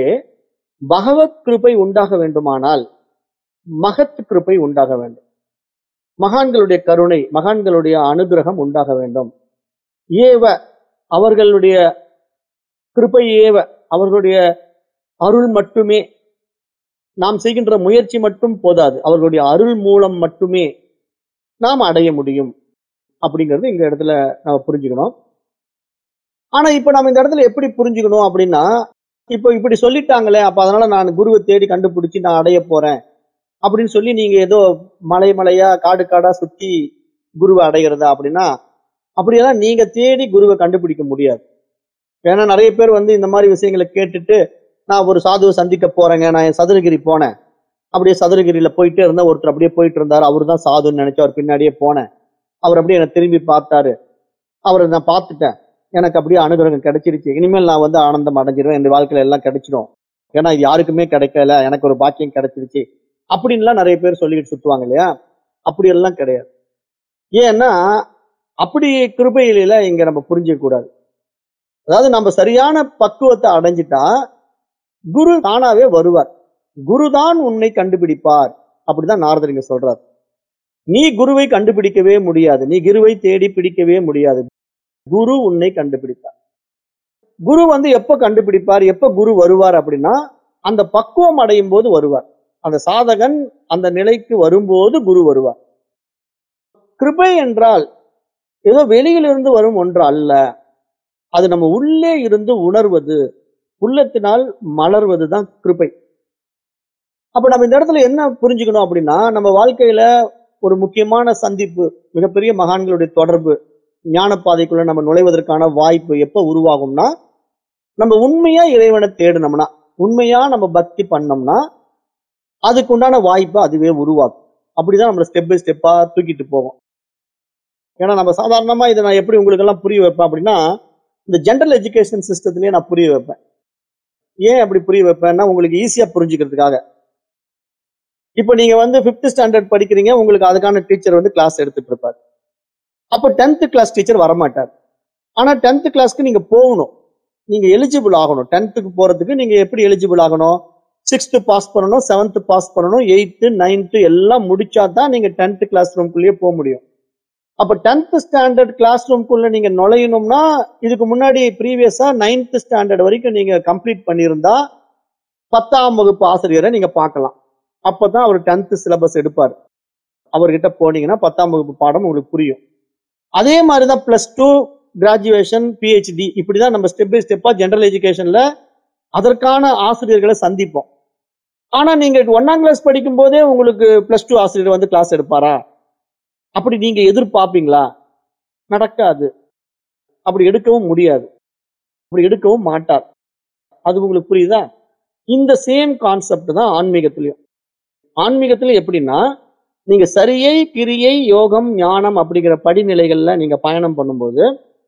பகவத் கிருபை உண்டாக வேண்டுமானால் மகத் கிருபை உண்டாக வேண்டும் மகான்களுடைய கருணை மகான்களுடைய அனுகிரகம் உண்டாக வேண்டும் ஏவ அவர்களுடைய கிருபை ஏவ அவர்களுடைய அருள் மட்டுமே நாம் செய்கின்ற முயற்சி மட்டும் போதாது அவர்களுடைய அருள் மூலம் மட்டுமே நாம் அடைய முடியும் அப்படிங்கிறது இந்த இடத்துல நம்ம புரிஞ்சுக்கணும் ஆனா இப்ப நம்ம இந்த இடத்துல எப்படி புரிஞ்சுக்கணும் அப்படின்னா இப்போ இப்படி சொல்லிட்டாங்களே அப்ப அதனால நான் குருவை தேடி கண்டுபிடிச்சு நான் அடைய போறேன் அப்படின்னு சொல்லி நீங்க ஏதோ மலை மலையா காடு காடா சுத்தி குருவை அடைகிறதா அப்படின்னா அப்படியெல்லாம் நீங்க தேடி குருவை கண்டுபிடிக்க முடியாது ஏன்னா நிறைய பேர் வந்து இந்த மாதிரி விஷயங்களை கேட்டுட்டு நான் ஒரு சாதுவை சந்திக்க போறேங்க நான் என் சதுரகிரி போனேன் அப்படியே சதுரகிரியில போயிட்டே இருந்தா ஒருத்தர் அப்படியே போயிட்டு இருந்தாரு அவரு தான் சாதுன்னு நினைச்சு அவர் பின்னாடியே போனேன் அவர் அப்படியே என்னை திரும்பி பார்த்தாரு அவரை நான் பார்த்துட்டேன் எனக்கு அப்படியே அனுகிரகம் கிடைச்சிருச்சு இனிமேல் நான் வந்து ஆனந்தம் அடைஞ்சிருவேன் என் வாழ்க்கையில எல்லாம் கிடைச்சிடும் ஏன்னா இது யாருக்குமே கிடைக்கல எனக்கு ஒரு பாக்கியம் கிடைச்சிருச்சு அப்படின்லாம் நிறைய பேர் சொல்லிக்கிட்டு சுத்துவாங்க இல்லையா அப்படி எல்லாம் கிடையாது ஏன்னா அப்படி கிருபையில இங்க நம்ம புரிஞ்சிக்க கூடாது அதாவது நம்ம சரியான பக்குவத்தை அடைஞ்சிட்டா குரு தானாவே வருவார் குருதான் உன்னை கண்டுபிடிப்பார் அப்படிதான் நாரதர் இங்க சொல்றார் நீ குருவை கண்டுபிடிக்கவே முடியாது நீ குருவை தேடி பிடிக்கவே முடியாது குரு உன்னை கண்டுபிடிப்பார் குரு வந்து எப்ப கண்டுபிடிப்பார் எப்ப குரு வருவார் அப்படின்னா அந்த பக்குவம் அடையும் போது வருவார் அந்த சாதகன் அந்த நிலைக்கு வரும்போது குரு வருவார் கிருபை என்றால் ஏதோ வெளியிலிருந்து வரும் ஒன்று அல்ல அது நம்ம உள்ளே இருந்து உணர்வது உள்ளத்தினால் மலர்வது தான் கிருபை அப்ப நம்ம இந்த இடத்துல என்ன புரிஞ்சுக்கணும் அப்படின்னா நம்ம வாழ்க்கையில ஒரு முக்கியமான சந்திப்பு மிகப்பெரிய மகான்களுடைய தொடர்பு ஞான பாதைக்குள்ள நம்ம நுழைவதற்கான வாய்ப்பு எப்ப உருவாகும்னா நம்ம உண்மையா இறைவனை தேடினோம்னா உண்மையா நம்ம பக்தி பண்ணோம்னா அதுக்கு உண்டான வாய்ப்பை அதுவே உருவாக்கும் அப்படிதான் நம்மள ஸ்டெப் பை ஸ்டெப்பா தூக்கிட்டு போகும் ஏன்னா நம்ம சாதாரணமா இதை நான் எப்படி உங்களுக்கு எல்லாம் புரிய வைப்பேன் அப்படின்னா இந்த ஜென்ரல் எஜுகேஷன் சிஸ்டத்திலேயே நான் புரிய வைப்பேன் ஏன் அப்படி புரிய வைப்பேன்னா உங்களுக்கு ஈஸியா புரிஞ்சுக்கிறதுக்காக இப்போ நீங்க வந்து ஃபிஃப்த் ஸ்டாண்டர்ட் படிக்கிறீங்க உங்களுக்கு அதுக்கான டீச்சர் வந்து கிளாஸ் எடுத்துட்டு இருப்பார் அப்போ டென்த் கிளாஸ் டீச்சர் வரமாட்டார் ஆனா டென்த் கிளாஸ்க்கு நீங்க போகணும் நீங்க எலிஜிபிள் ஆகணும் டென்த்துக்கு போறதுக்கு நீங்க எப்படி எலிஜிபிள் ஆகணும் சிக்ஸ்த்து பாஸ் பண்ணணும் செவன்த் பாஸ் பண்ணணும் எயித்து நைன்த்து எல்லாம் முடிச்சா தான் நீங்க டென்த் கிளாஸ் ரூம்குள்ளேயே போக முடியும் அப்ப டென்த் ஸ்டாண்டர்ட் கிளாஸ் ரூம்குள்ள நீங்க நுழையணும்னா இதுக்கு முன்னாடி ப்ரீவியஸா நைன்த் ஸ்டாண்டர்ட் வரைக்கும் நீங்க கம்ப்ளீட் பண்ணியிருந்தா பத்தாம் வகுப்பு ஆசிரியரை நீங்க பார்க்கலாம் அப்பதான் அவர் டென்த் சிலபஸ் எடுப்பார் அவர்கிட்ட போனீங்கன்னா பத்தாம் வகுப்பு பாடம் உங்களுக்கு புரியும் அதே மாதிரி தான் பிளஸ் டூ கிராஜுவேஷன் பிஹெச்டி இப்படிதான் நம்ம ஸ்டெப் பை ஸ்டெப்பா ஜெனரல் எஜுகேஷன்ல அதற்கான ஆசிரியர்களை சந்திப்போம் ஆனா நீங்க ஒன்னாம் கிளாஸ் படிக்கும் போதே உங்களுக்கு பிளஸ் டூ ஆசிரியர் வந்து கிளாஸ் எடுப்பாரா அப்படி நீங்க எதிர்பார்ப்பீங்களா நடக்காது அப்படி எடுக்கவும் முடியாது அப்படி எடுக்கவும் மாட்டார் அது உங்களுக்கு புரியுதா இந்த சேம் கான்செப்ட் தான் ஆன்மீகத்திலையும் ஆன்மீகத்துல எப்படின்னா நீங்க சரியை கிரியை யோகம் ஞானம் அப்படிங்கிற படிநிலைகள்ல நீங்க பயணம் பண்ணும்போது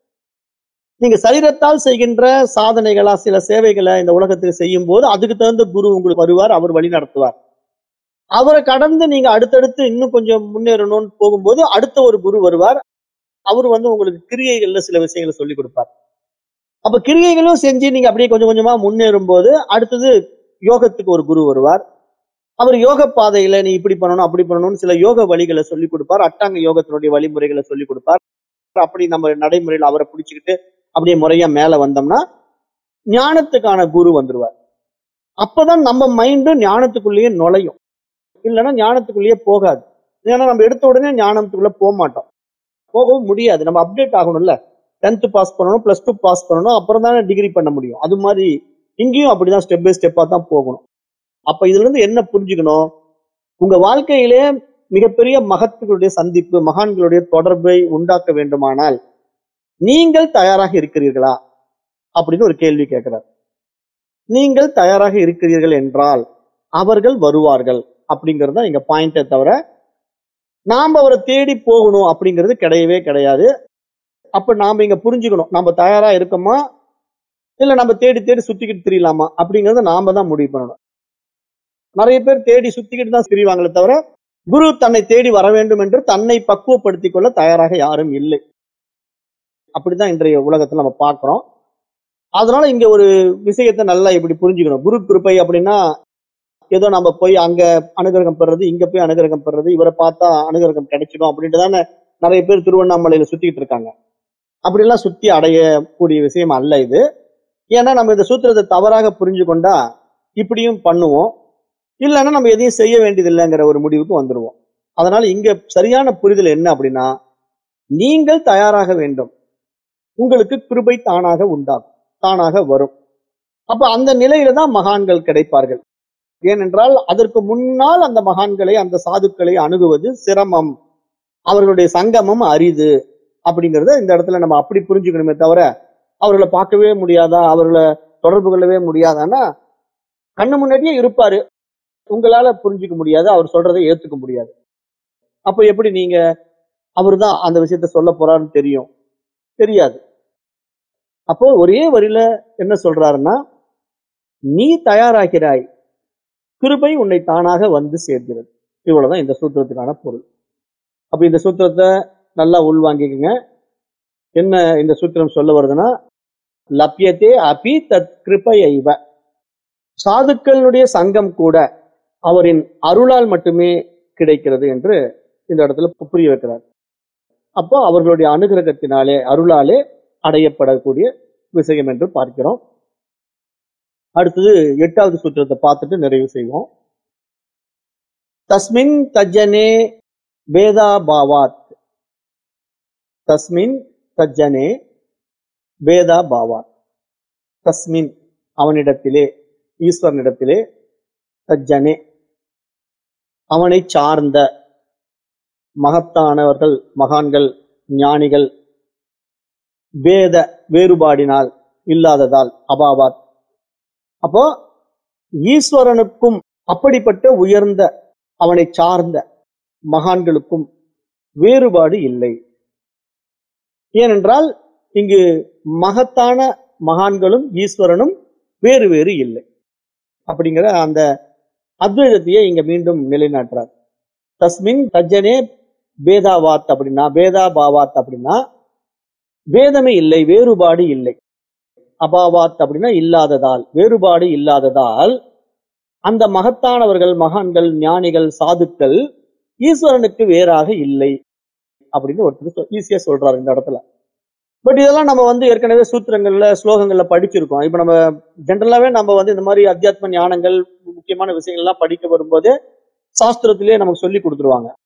நீங்க சரீரத்தால் செய்கின்ற சாதனைகளா சில சேவைகளை இந்த உலகத்துக்கு செய்யும் போது அதுக்கு தகுந்த குரு உங்களுக்கு வருவார் அவர் வழி நடத்துவார் அவரை கடந்து நீங்க அடுத்தடுத்து இன்னும் கொஞ்சம் முன்னேறணும்னு போகும்போது அடுத்த ஒரு குரு வருவார் அவர் வந்து உங்களுக்கு கிரியைகள்ல சில விஷயங்களை சொல்லி கொடுப்பார் அப்ப கிரியைகளும் செஞ்சு நீங்க அப்படியே கொஞ்சம் கொஞ்சமா முன்னேறும் போது அடுத்தது யோகத்துக்கு ஒரு குரு வருவார் அவர் யோக பாதையில நீ இப்படி பண்ணணும் அப்படி பண்ணணும்னு சில யோக வழிகளை சொல்லி கொடுப்பார் அட்டாங்க யோகத்தினுடைய வழிமுறைகளை சொல்லி கொடுப்பார் அப்படி நம்ம நடைமுறையில் அவரை பிடிச்சுக்கிட்டு அப்படியே முறையா மேல வந்தோம்னா ஞானத்துக்கான குரு வந்துருவார் அப்பதான் நம்ம மைண்டு ஞானத்துக்குள்ளேயே நுழையும் இல்லைன்னா ஞானத்துக்குள்ளேயே போகாது ஏன்னா நம்ம எடுத்த உடனே ஞானத்துக்குள்ள போக மாட்டோம் போகவும் முடியாது நம்ம அப்டேட் ஆகணும்ல டென்த் பாஸ் பண்ணணும் பிளஸ் டூ பாஸ் பண்ணணும் அப்புறம் தானே டிகிரி பண்ண முடியும் அது மாதிரி இங்கேயும் அப்படிதான் ஸ்டெப் பை ஸ்டெப்பா தான் போகணும் அப்ப இதுல இருந்து என்ன புரிஞ்சுக்கணும் உங்க வாழ்க்கையிலே மிகப்பெரிய மகத்துகளுடைய சந்திப்பு மகான்களுடைய தொடர்பை உண்டாக்க வேண்டுமானால் நீங்கள் தயாராக இருக்கிறீர்களா அப்படின்னு ஒரு கேள்வி கேட்கிறார் நீங்கள் தயாராக இருக்கிறீர்கள் என்றால் அவர்கள் வருவார்கள் அப்படிங்கிறது தான் இங்க பாயிண்டே தவிர நாம் அவரை தேடி போகணும் அப்படிங்கிறது கிடையவே கிடையாது அப்ப நாம இங்க புரிஞ்சுக்கணும் நம்ம தயாரா இருக்கோமா இல்ல நம்ம தேடி தேடி சுத்திக்கிட்டு திரியலாமா அப்படிங்கறத நாம தான் முடிவு பண்ணணும் நிறைய பேர் தேடி சுத்திக்கிட்டு தான் திரிவாங்களே தவிர குரு தன்னை தேடி வர வேண்டும் என்று தன்னை பக்குவப்படுத்திக் கொள்ள தயாராக யாரும் இல்லை அப்படிதான் இன்றைய உலகத்துல நம்ம பார்க்கிறோம் அதனால இங்க ஒரு விஷயத்தை நல்லா இப்படி புரிஞ்சுக்கணும் குரு கிருப்பை அப்படின்னா ஏதோ நம்ம போய் அங்க அனுகிரகம் பெறுறது இங்க போய் அனுகிரகம் பெறுறது இவரை பார்த்தா அனுகிரகம் கிடைச்சிடும் அப்படின்ட்டு தானே நிறைய பேர் திருவண்ணாமலையில சுத்திக்கிட்டு இருக்காங்க அப்படிலாம் சுத்தி அடையக்கூடிய விஷயம் அல்ல இது ஏன்னா நம்ம இந்த சூத்திரத்தை தவறாக புரிஞ்சு கொண்டா இப்படியும் பண்ணுவோம் இல்லைன்னா நம்ம எதையும் செய்ய வேண்டியதில்லைங்கிற ஒரு முடிவுக்கு வந்துருவோம் அதனால இங்க சரியான புரிதல் என்ன அப்படின்னா நீங்கள் தயாராக வேண்டும் உங்களுக்கு கிருபை தானாக உண்டாகும் தானாக வரும் அப்ப அந்த நிலையில தான் மகான்கள் கிடைப்பார்கள் ஏனென்றால் அதற்கு முன்னால் அந்த மகான்களை அந்த சாதுக்களை அணுகுவது சிரமம் அவர்களுடைய சங்கமம் அரிது அப்படிங்கறத இந்த இடத்துல நம்ம அப்படி புரிஞ்சுக்கணுமே தவிர அவர்களை பார்க்கவே முடியாதா அவர்களை தொடர்பு கொள்ளவே முடியாதான்னா கண்ணு முன்னாடியே இருப்பாரு உங்களால புரிஞ்சுக்க முடியாது அவர் சொல்றதை ஏத்துக்க முடியாது அப்ப எப்படி நீங்க அவர்தான் அந்த விஷயத்த சொல்ல போறாருன்னு தெரியும் தெரியாது அப்போ ஒரே வரியில என்ன சொல்றாருன்னா நீ தயாராகிறாய் கிருபை உன்னை தானாக வந்து சேர்க்கிறது இவ்வளவுதான் இந்த சூத்திரத்துக்கான பொருள் அப்ப இந்த சூத்திரத்தை நல்லா உள்வாங்கிக்கங்க என்ன இந்த சூத்திரம் சொல்ல வருதுன்னா லப்யத்தே அபி தத் கிருபை ஐவ சாதுக்களுடைய சங்கம் கூட அவரின் அருளால் மட்டுமே கிடைக்கிறது என்று இந்த இடத்துல புரிய வைக்கிறார் அப்போ அவர்களுடைய அனுகிரகத்தினாலே அருளாலே அடையப்படக்கூடிய விஷயம் என்று பார்க்கிறோம் அடுத்தது எட்டாவது சூத்திரத்தை பார்த்துட்டு நிறைவு செய்வோம் தஸ்மின் தஜ்ஜனே வேதா பாவாத் தஸ்மின் தஜ்ஜனே வேதா பாவாத் தஸ்மின் அவனிடத்திலே ஈஸ்வரனிடத்திலே தஜ்ஜனே அவனை சார்ந்த மகத்தானவர்கள் மகான்கள் ஞானிகள் வேத வேறுபாடினால் இல்லாததால் அபாவாத் அப்போ ஈஸ்வரனுக்கும் அப்படிப்பட்ட உயர்ந்த அவனை சார்ந்த மகான்களுக்கும் வேறுபாடு இல்லை ஏனென்றால் இங்கு மகத்தான மகான்களும் ஈஸ்வரனும் வேறு வேறு இல்லை அப்படிங்கிற அந்த அத்வைதத்தையே இங்க மீண்டும் நிலைநாட்டுறார் தஸ்மின் தஜ்ஜனே வேதாவாத் அப்படின்னா வேதா பாவாத் அப்படின்னா வேதமே இல்லை வேறுபாடு இல்லை அபாவாத் அப்படின்னா இல்லாததால் வேறுபாடு இல்லாததால் அந்த மகத்தானவர்கள் மகான்கள் ஞானிகள் சாதுக்கள் ஈஸ்வரனுக்கு வேறாக இல்லை அப்படின்னு ஒருத்தர் ஈஸியா சொல்றாரு இந்த இடத்துல பட் இதெல்லாம் நம்ம வந்து ஏற்கனவே சூத்திரங்கள்ல ஸ்லோகங்கள்ல படிச்சிருக்கோம் இப்ப நம்ம ஜென்ரலாவே நம்ம வந்து இந்த மாதிரி அத்தியாத்ம ஞானங்கள் முக்கியமான விஷயங்கள்லாம் படிக்க வரும்போது சாஸ்திரத்திலேயே நமக்கு சொல்லி கொடுத்துருவாங்க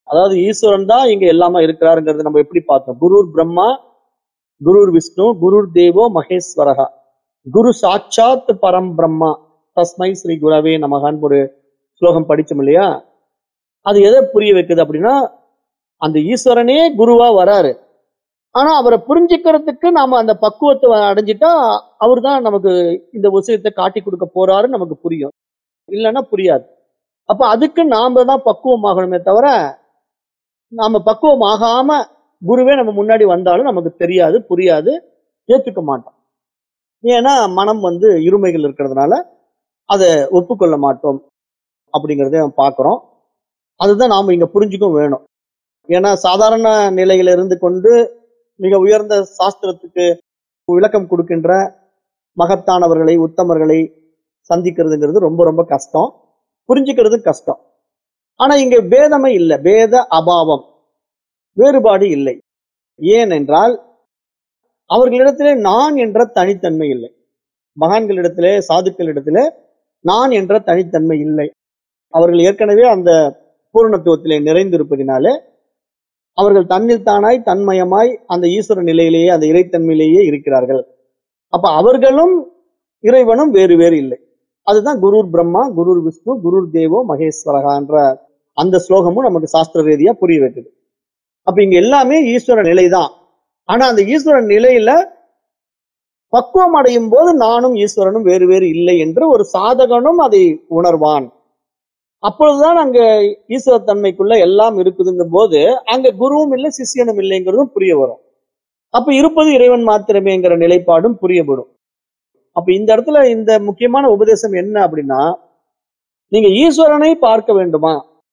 அதாவது ஈஸ்வரன் தான் இங்க எல்லாமே இருக்கிறாருங்கிறது நம்ம எப்படி பார்த்தோம் குருர் பிரம்மா குருர் விஷ்ணு குருர் தேவோ மகேஸ்வரகா குரு சாட்சாத் பரம் பிரம்மா தஸ்மை ஸ்ரீ குரவே நமகான் ஒரு ஸ்லோகம் படிச்சோம் இல்லையா அது எதை புரிய வைக்குது அப்படின்னா அந்த ஈஸ்வரனே குருவா வராரு ஆனா அவரை புரிஞ்சுக்கிறதுக்கு நாம அந்த பக்குவத்தை அடைஞ்சிட்டா அவர் தான் நமக்கு இந்த விஷயத்தை காட்டி கொடுக்க போறாருன்னு நமக்கு புரியும் இல்லைன்னா புரியாது அப்ப அதுக்கு நாம தான் பக்குவமாகணுமே தவிர நாம பக்குவம் ஆகாம குருவே நம்ம முன்னாடி வந்தாலும் நமக்கு தெரியாது புரியாது ஏத்துக்க மாட்டோம் ஏன்னா மனம் வந்து இருமைகள் இருக்கிறதுனால அதை ஒப்புக்கொள்ள மாட்டோம் அப்படிங்கிறத நம்ம பார்க்கிறோம் அதுதான் நாம இங்க புரிஞ்சுக்கவும் வேணும் ஏன்னா சாதாரண நிலையில இருந்து கொண்டு மிக உயர்ந்த சாஸ்திரத்துக்கு விளக்கம் கொடுக்கின்ற மகத்தானவர்களை உத்தமர்களை சந்திக்கிறதுங்கிறது ரொம்ப ரொம்ப கஷ்டம் புரிஞ்சுக்கிறது கஷ்டம் ஆனா இங்க பேதமே இல்லை பேத அபாவம் வேறுபாடு இல்லை ஏனென்றால் அவர்களிடத்திலே நான் என்ற தனித்தன்மை இல்லை மகான்களிடத்திலே சாதுக்களிடத்திலே நான் என்ற தனித்தன்மை இல்லை அவர்கள் ஏற்கனவே அந்த பூரணத்துவத்திலே நிறைந்திருப்பதினாலே அவர்கள் தன்னில் தானாய் தன்மயமாய் அந்த ஈஸ்வர நிலையிலேயே அந்த இறைத்தன்மையிலேயே இருக்கிறார்கள் அப்ப அவர்களும் இறைவனும் வேறு வேறு இல்லை அதுதான் குருர் பிரம்மா குருர் விஷ்ணு குருர் தேவோ மகேஸ்வரகா என்ற அந்த ஸ்லோகமும் நமக்கு சாஸ்திர ரீதியா புரிய வைக்குது அப்ப இங்க எல்லாமே ஈஸ்வர நிலைதான் ஆனா அந்த ஈஸ்வர நிலையில பக்குவம் அடையும் போது நானும் ஈஸ்வரனும் வேறு வேறு இல்லை என்று ஒரு சாதகனும் அதை உணர்வான் அப்பொழுதுதான் அங்க ஈஸ்வர தன்மைக்குள்ள எல்லாம் இருக்குதுங்கும் போது அங்க குருவும் இல்லை சிஷியனும் இல்லைங்கிறதும் புரிய வரும் அப்ப இருப்பது இறைவன் மாத்திரமேங்கிற நிலைப்பாடும் புரியப்படும் அப்ப இந்த இடத்துல இந்த முக்கியமான உபதேசம் என்ன அப்படின்னா நீங்க ஈஸ்வரனை பார்க்க வேண்டுமா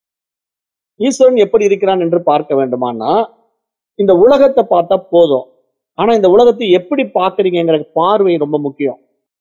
ஈஸ்வரன் எப்படி இருக்கிறான் என்று பார்க்க வேண்டுமானா இந்த உலகத்தை பார்த்தா போதும் ஆனா இந்த உலகத்தை எப்படி பார்க்கறீங்கிற பார்வை ரொம்ப முக்கியம்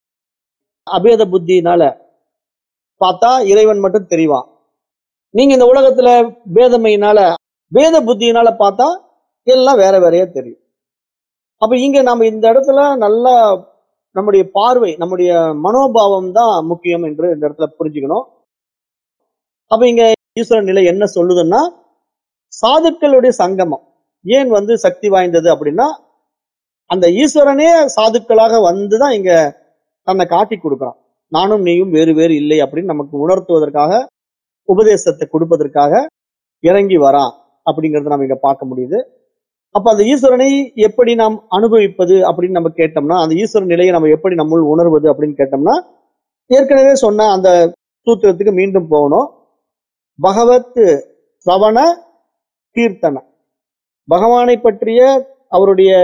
அபேத புத்தினால பார்த்தா இறைவன் மட்டும் தெரிவான் நீங்க இந்த உலகத்துல பேதமையினால வேத புத்தியினால பார்த்தா எல்லாம் வேற வேறையா தெரியும் அப்ப இங்க நம்ம இந்த இடத்துல நல்லா நம்முடைய பார்வை நம்முடைய மனோபாவம் தான் முக்கியம் என்று இந்த இடத்துல புரிஞ்சுக்கணும் அப்ப இங்க ஈஸ்வரன் நிலை என்ன சொல்லுதுன்னா சாதுக்களுடைய சங்கமம் ஏன் வந்து சக்தி வாய்ந்தது அப்படின்னா அந்த ஈஸ்வரனே சாதுக்களாக வந்துதான் இங்க தன்னை காட்டி கொடுக்குறான் நானும் நீயும் வேறு வேறு இல்லை அப்படின்னு நமக்கு உணர்த்துவதற்காக உபதேசத்தை கொடுப்பதற்காக இறங்கி வரான் அப்படிங்கறத நம்ம இங்க பார்க்க முடியுது அப்ப அந்த ஈஸ்வரனை எப்படி நாம் அனுபவிப்பது அப்படின்னு நம்ம கேட்டோம்னா அந்த ஈஸ்வரன் நிலையை நம்ம எப்படி நம்முள் உணர்வது அப்படின்னு கேட்டோம்னா ஏற்கனவே சொன்ன அந்த சூத்திரத்துக்கு மீண்டும் போகணும் பகவத் சவண கீர்த்தன பகவானை பற்றிய அவருடைய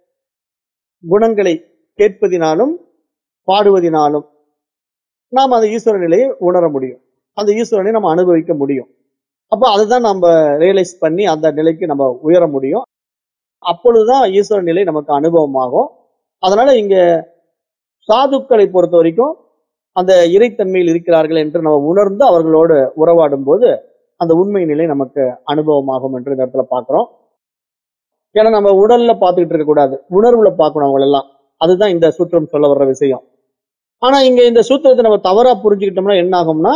குணங்களை கேட்பதினாலும் பாடுவதினாலும் நாம் அந்த ஈஸ்வர நிலையை உணர முடியும் அந்த ஈஸ்வரனை நம்ம அனுபவிக்க முடியும் அப்போ அதுதான் நம்ம ரியலைஸ் பண்ணி அந்த நிலைக்கு நம்ம உயர முடியும் அப்பொழுதுதான் ஈஸ்வர நிலை நமக்கு அனுபவமாகும் அதனால இங்க சாதுக்களை பொறுத்த வரைக்கும் அந்த இறைத்தன்மையில் இருக்கிறார்கள் என்று நம்ம உணர்ந்து அவர்களோடு உறவாடும் போது அந்த உண்மை நிலை நமக்கு அனுபவமாகும் என்று இந்த இடத்துல பார்க்கிறோம் ஏன்னா நம்ம உடல்ல பார்த்துக்கிட்டு இருக்க கூடாது உணர்வுல பார்க்கணும் அவங்க எல்லாம் அதுதான் இந்த சூத்திரம் சொல்ல வர்ற விஷயம் ஆனா இங்க இந்த சூத்திரத்தை நம்ம தவறா புரிஞ்சுக்கிட்டோம்னா என்ன ஆகும்னா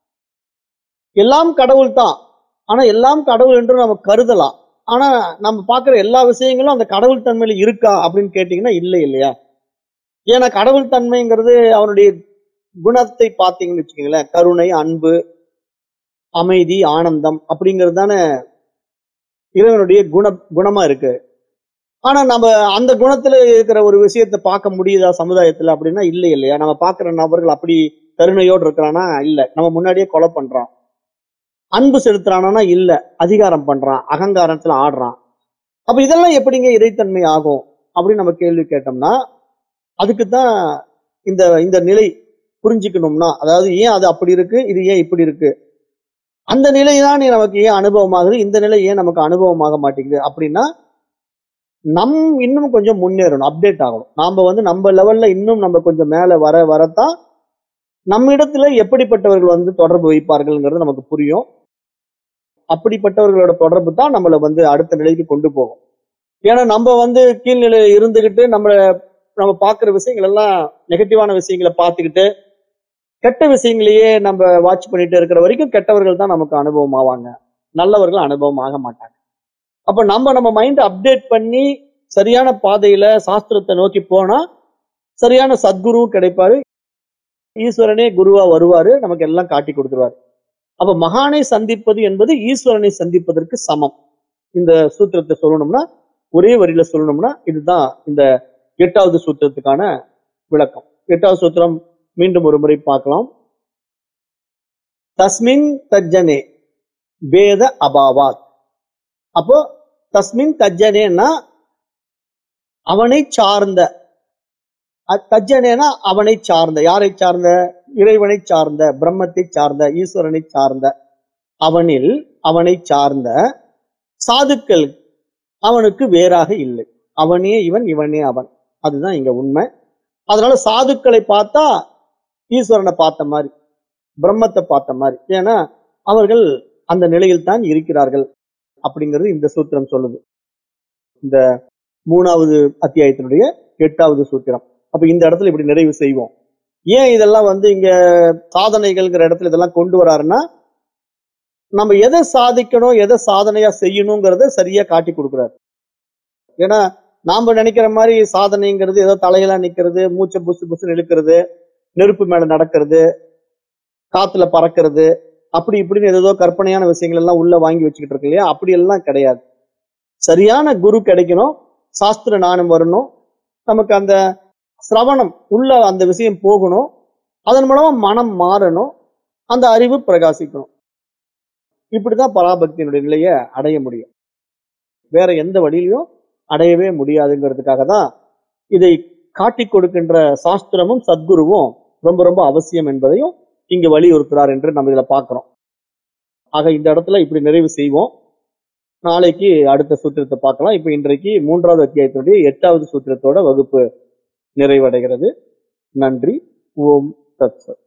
எல்லாம் கடவுள் தான் ஆனா எல்லாம் கடவுள் என்று நம்ம கருதலாம் ஆனா நம்ம பார்க்குற எல்லா விஷயங்களும் அந்த கடவுள் தன்மையில இருக்கா அப்படின்னு கேட்டீங்கன்னா இல்லை இல்லையா ஏன்னா கடவுள் தன்மைங்கிறது அவனுடைய குணத்தை பார்த்தீங்கன்னு வச்சுக்கோங்களேன் கருணை அன்பு அமைதி ஆனந்தம் அப்படிங்கிறது தானே இறைவனுடைய குண குணமா இருக்கு ஆனா நம்ம அந்த குணத்துல இருக்கிற ஒரு விஷயத்தை பார்க்க முடியுதா சமுதாயத்துல அப்படின்னா இல்லை இல்லையா நம்ம பார்க்குற நபர்கள் அப்படி கருணையோடு இருக்கிறானா இல்ல நம்ம முன்னாடியே கொலை பண்றான் அன்பு செலுத்துறானா இல்ல அதிகாரம் பண்றான் அகங்காரத்துல ஆடுறான் அப்ப இதெல்லாம் எப்படிங்க இறைத்தன்மை ஆகும் அப்படின்னு நம்ம கேள்வி கேட்டோம்னா அதுக்கு தான் இந்த இந்த நிலை புரிஞ்சுக்கணும்னா அதாவது ஏன் அது அப்படி இருக்கு இது ஏன் இப்படி இருக்கு அந்த நிலை தான் நமக்கு ஏன் அனுபவமாகுது இந்த நிலை ஏன் நமக்கு அனுபவமாக மாட்டேங்குது அப்படின்னா நம் இன்னும் கொஞ்சம் முன்னேறணும் அப்டேட் ஆகணும் நாம வந்து நம்ம லெவல்ல இன்னும் நம்ம கொஞ்சம் மேல வர வரத்தான் நம்ம இடத்துல எப்படிப்பட்டவர்கள் வந்து தொடர்பு வைப்பார்கள்ங்கிறது நமக்கு புரியும் அப்படிப்பட்டவர்களோட தொடர்பு தான் நம்மளை வந்து அடுத்த நிலைக்கு கொண்டு போகும் ஏன்னா நம்ம வந்து கீழ்நிலையில இருந்துகிட்டு நம்ம நம்ம பார்க்குற விஷயங்கள் எல்லாம் நெகட்டிவான விஷயங்களை பார்த்துக்கிட்டு கெட்ட விஷயங்களையே நம்ம வாட்ச் பண்ணிட்டு இருக்கிற வரைக்கும் கெட்டவர்கள் தான் நமக்கு அனுபவம் ஆவாங்க நல்லவர்கள் அனுபவம் ஆக மாட்டாங்க அப்ப நம்ம நம்ம மைண்ட் அப்டேட் பண்ணி சரியான பாதையில சாஸ்திரத்தை நோக்கி போனா சரியான சத்குருவும் கிடைப்பாரு ஈஸ்வரனே குருவா வருவாரு நமக்கு எல்லாம் காட்டி கொடுத்துருவாரு அப்ப மகானை சந்திப்பது என்பது ஈஸ்வரனை சந்திப்பதற்கு சமம் இந்த சூத்திரத்தை சொல்லணும்னா ஒரே வரியில சொல்லணும்னா இதுதான் இந்த எட்டாவது சூத்திரத்துக்கான விளக்கம் எட்டாவது சூத்திரம் மீண்டும் ஒரு முறை பார்க்கலாம் தஸ்மின் தஜ்ஜனே வேத அபாவாத் அப்போ தஸ்மின் தஜ்ஜனேன்னா அவனை சார்ந்த அ- தஜ்ஜனேனா அவனை சார்ந்த யாரை சார்ந்த இறைவனை சார்ந்த பிரம்மத்தை சார்ந்த ஈஸ்வரனை சார்ந்த அவனில் அவனை சார்ந்த சாதுக்கள் அவனுக்கு வேறாக இல்லை அவனே இவன் இவனே அவன் அதுதான் இங்க உண்மை அதனால சாதுக்களை பார்த்தா ஈஸ்வரனை பார்த்த மாதிரி பிரம்மத்தை பார்த்த மாதிரி ஏன்னா அவர்கள் அந்த நிலையில் தான் இருக்கிறார்கள் அப்படிங்கிறது இந்த சூத்திரம் சொல்லுது இந்த மூணாவது அத்தியாயத்தினுடைய எட்டாவது சூத்திரம் அப்ப இந்த இடத்துல இப்படி நிறைவு செய்வோம் ஏன் இதெல்லாம் வந்து இங்க சாதனைகள்ங்கிற இடத்துல இதெல்லாம் கொண்டு வராருன்னா நம்ம எதை சாதிக்கணும் எதை சாதனையா செய்யணுங்கிறத சரியா காட்டி கொடுக்குறாரு ஏன்னா நாம நினைக்கிற மாதிரி சாதனைங்கிறது ஏதோ தலையில நிக்கிறது மூச்சை புசு புசுன்னு இழுக்கிறது நெருப்பு மேல நடக்கிறது காத்துல பறக்கிறது அப்படி இப்படின்னு ஏதோ கற்பனையான விஷயங்கள் எல்லாம் உள்ள வாங்கி வச்சுக்கிட்டு இருக்கு இல்லையா அப்படி எல்லாம் கிடையாது சரியான குரு கிடைக்கணும் சாஸ்திர ஞானம் வரணும் நமக்கு அந்த சிரவணம் உள்ள அந்த விஷயம் போகணும் அதன் மூலமா மனம் மாறணும் அந்த அறிவு பிரகாசிக்கணும் இப்படிதான் பராபக்தியினுடைய நிலையை அடைய முடியும் வேற எந்த வழியிலையும் அடையவே முடியாதுங்கிறதுக்காக தான் இதை காட்டி கொடுக்கின்ற சாஸ்திரமும் சத்குருவும் ரொம்ப ரொம்ப அவசியம் என்பதையும் இங்கு வலியுறுத்துறார் என்று நம்ம இதுல பார்க்கிறோம் ஆக இந்த இடத்துல இப்படி நிறைவு செய்வோம் நாளைக்கு அடுத்த சூத்திரத்தை பார்க்கலாம் இப்ப இன்றைக்கு மூன்றாவது அத்தியாயத்தினுடைய எட்டாவது சூத்திரத்தோட வகுப்பு நிறைவடைகிறது நன்றி ஓம் தத்சத்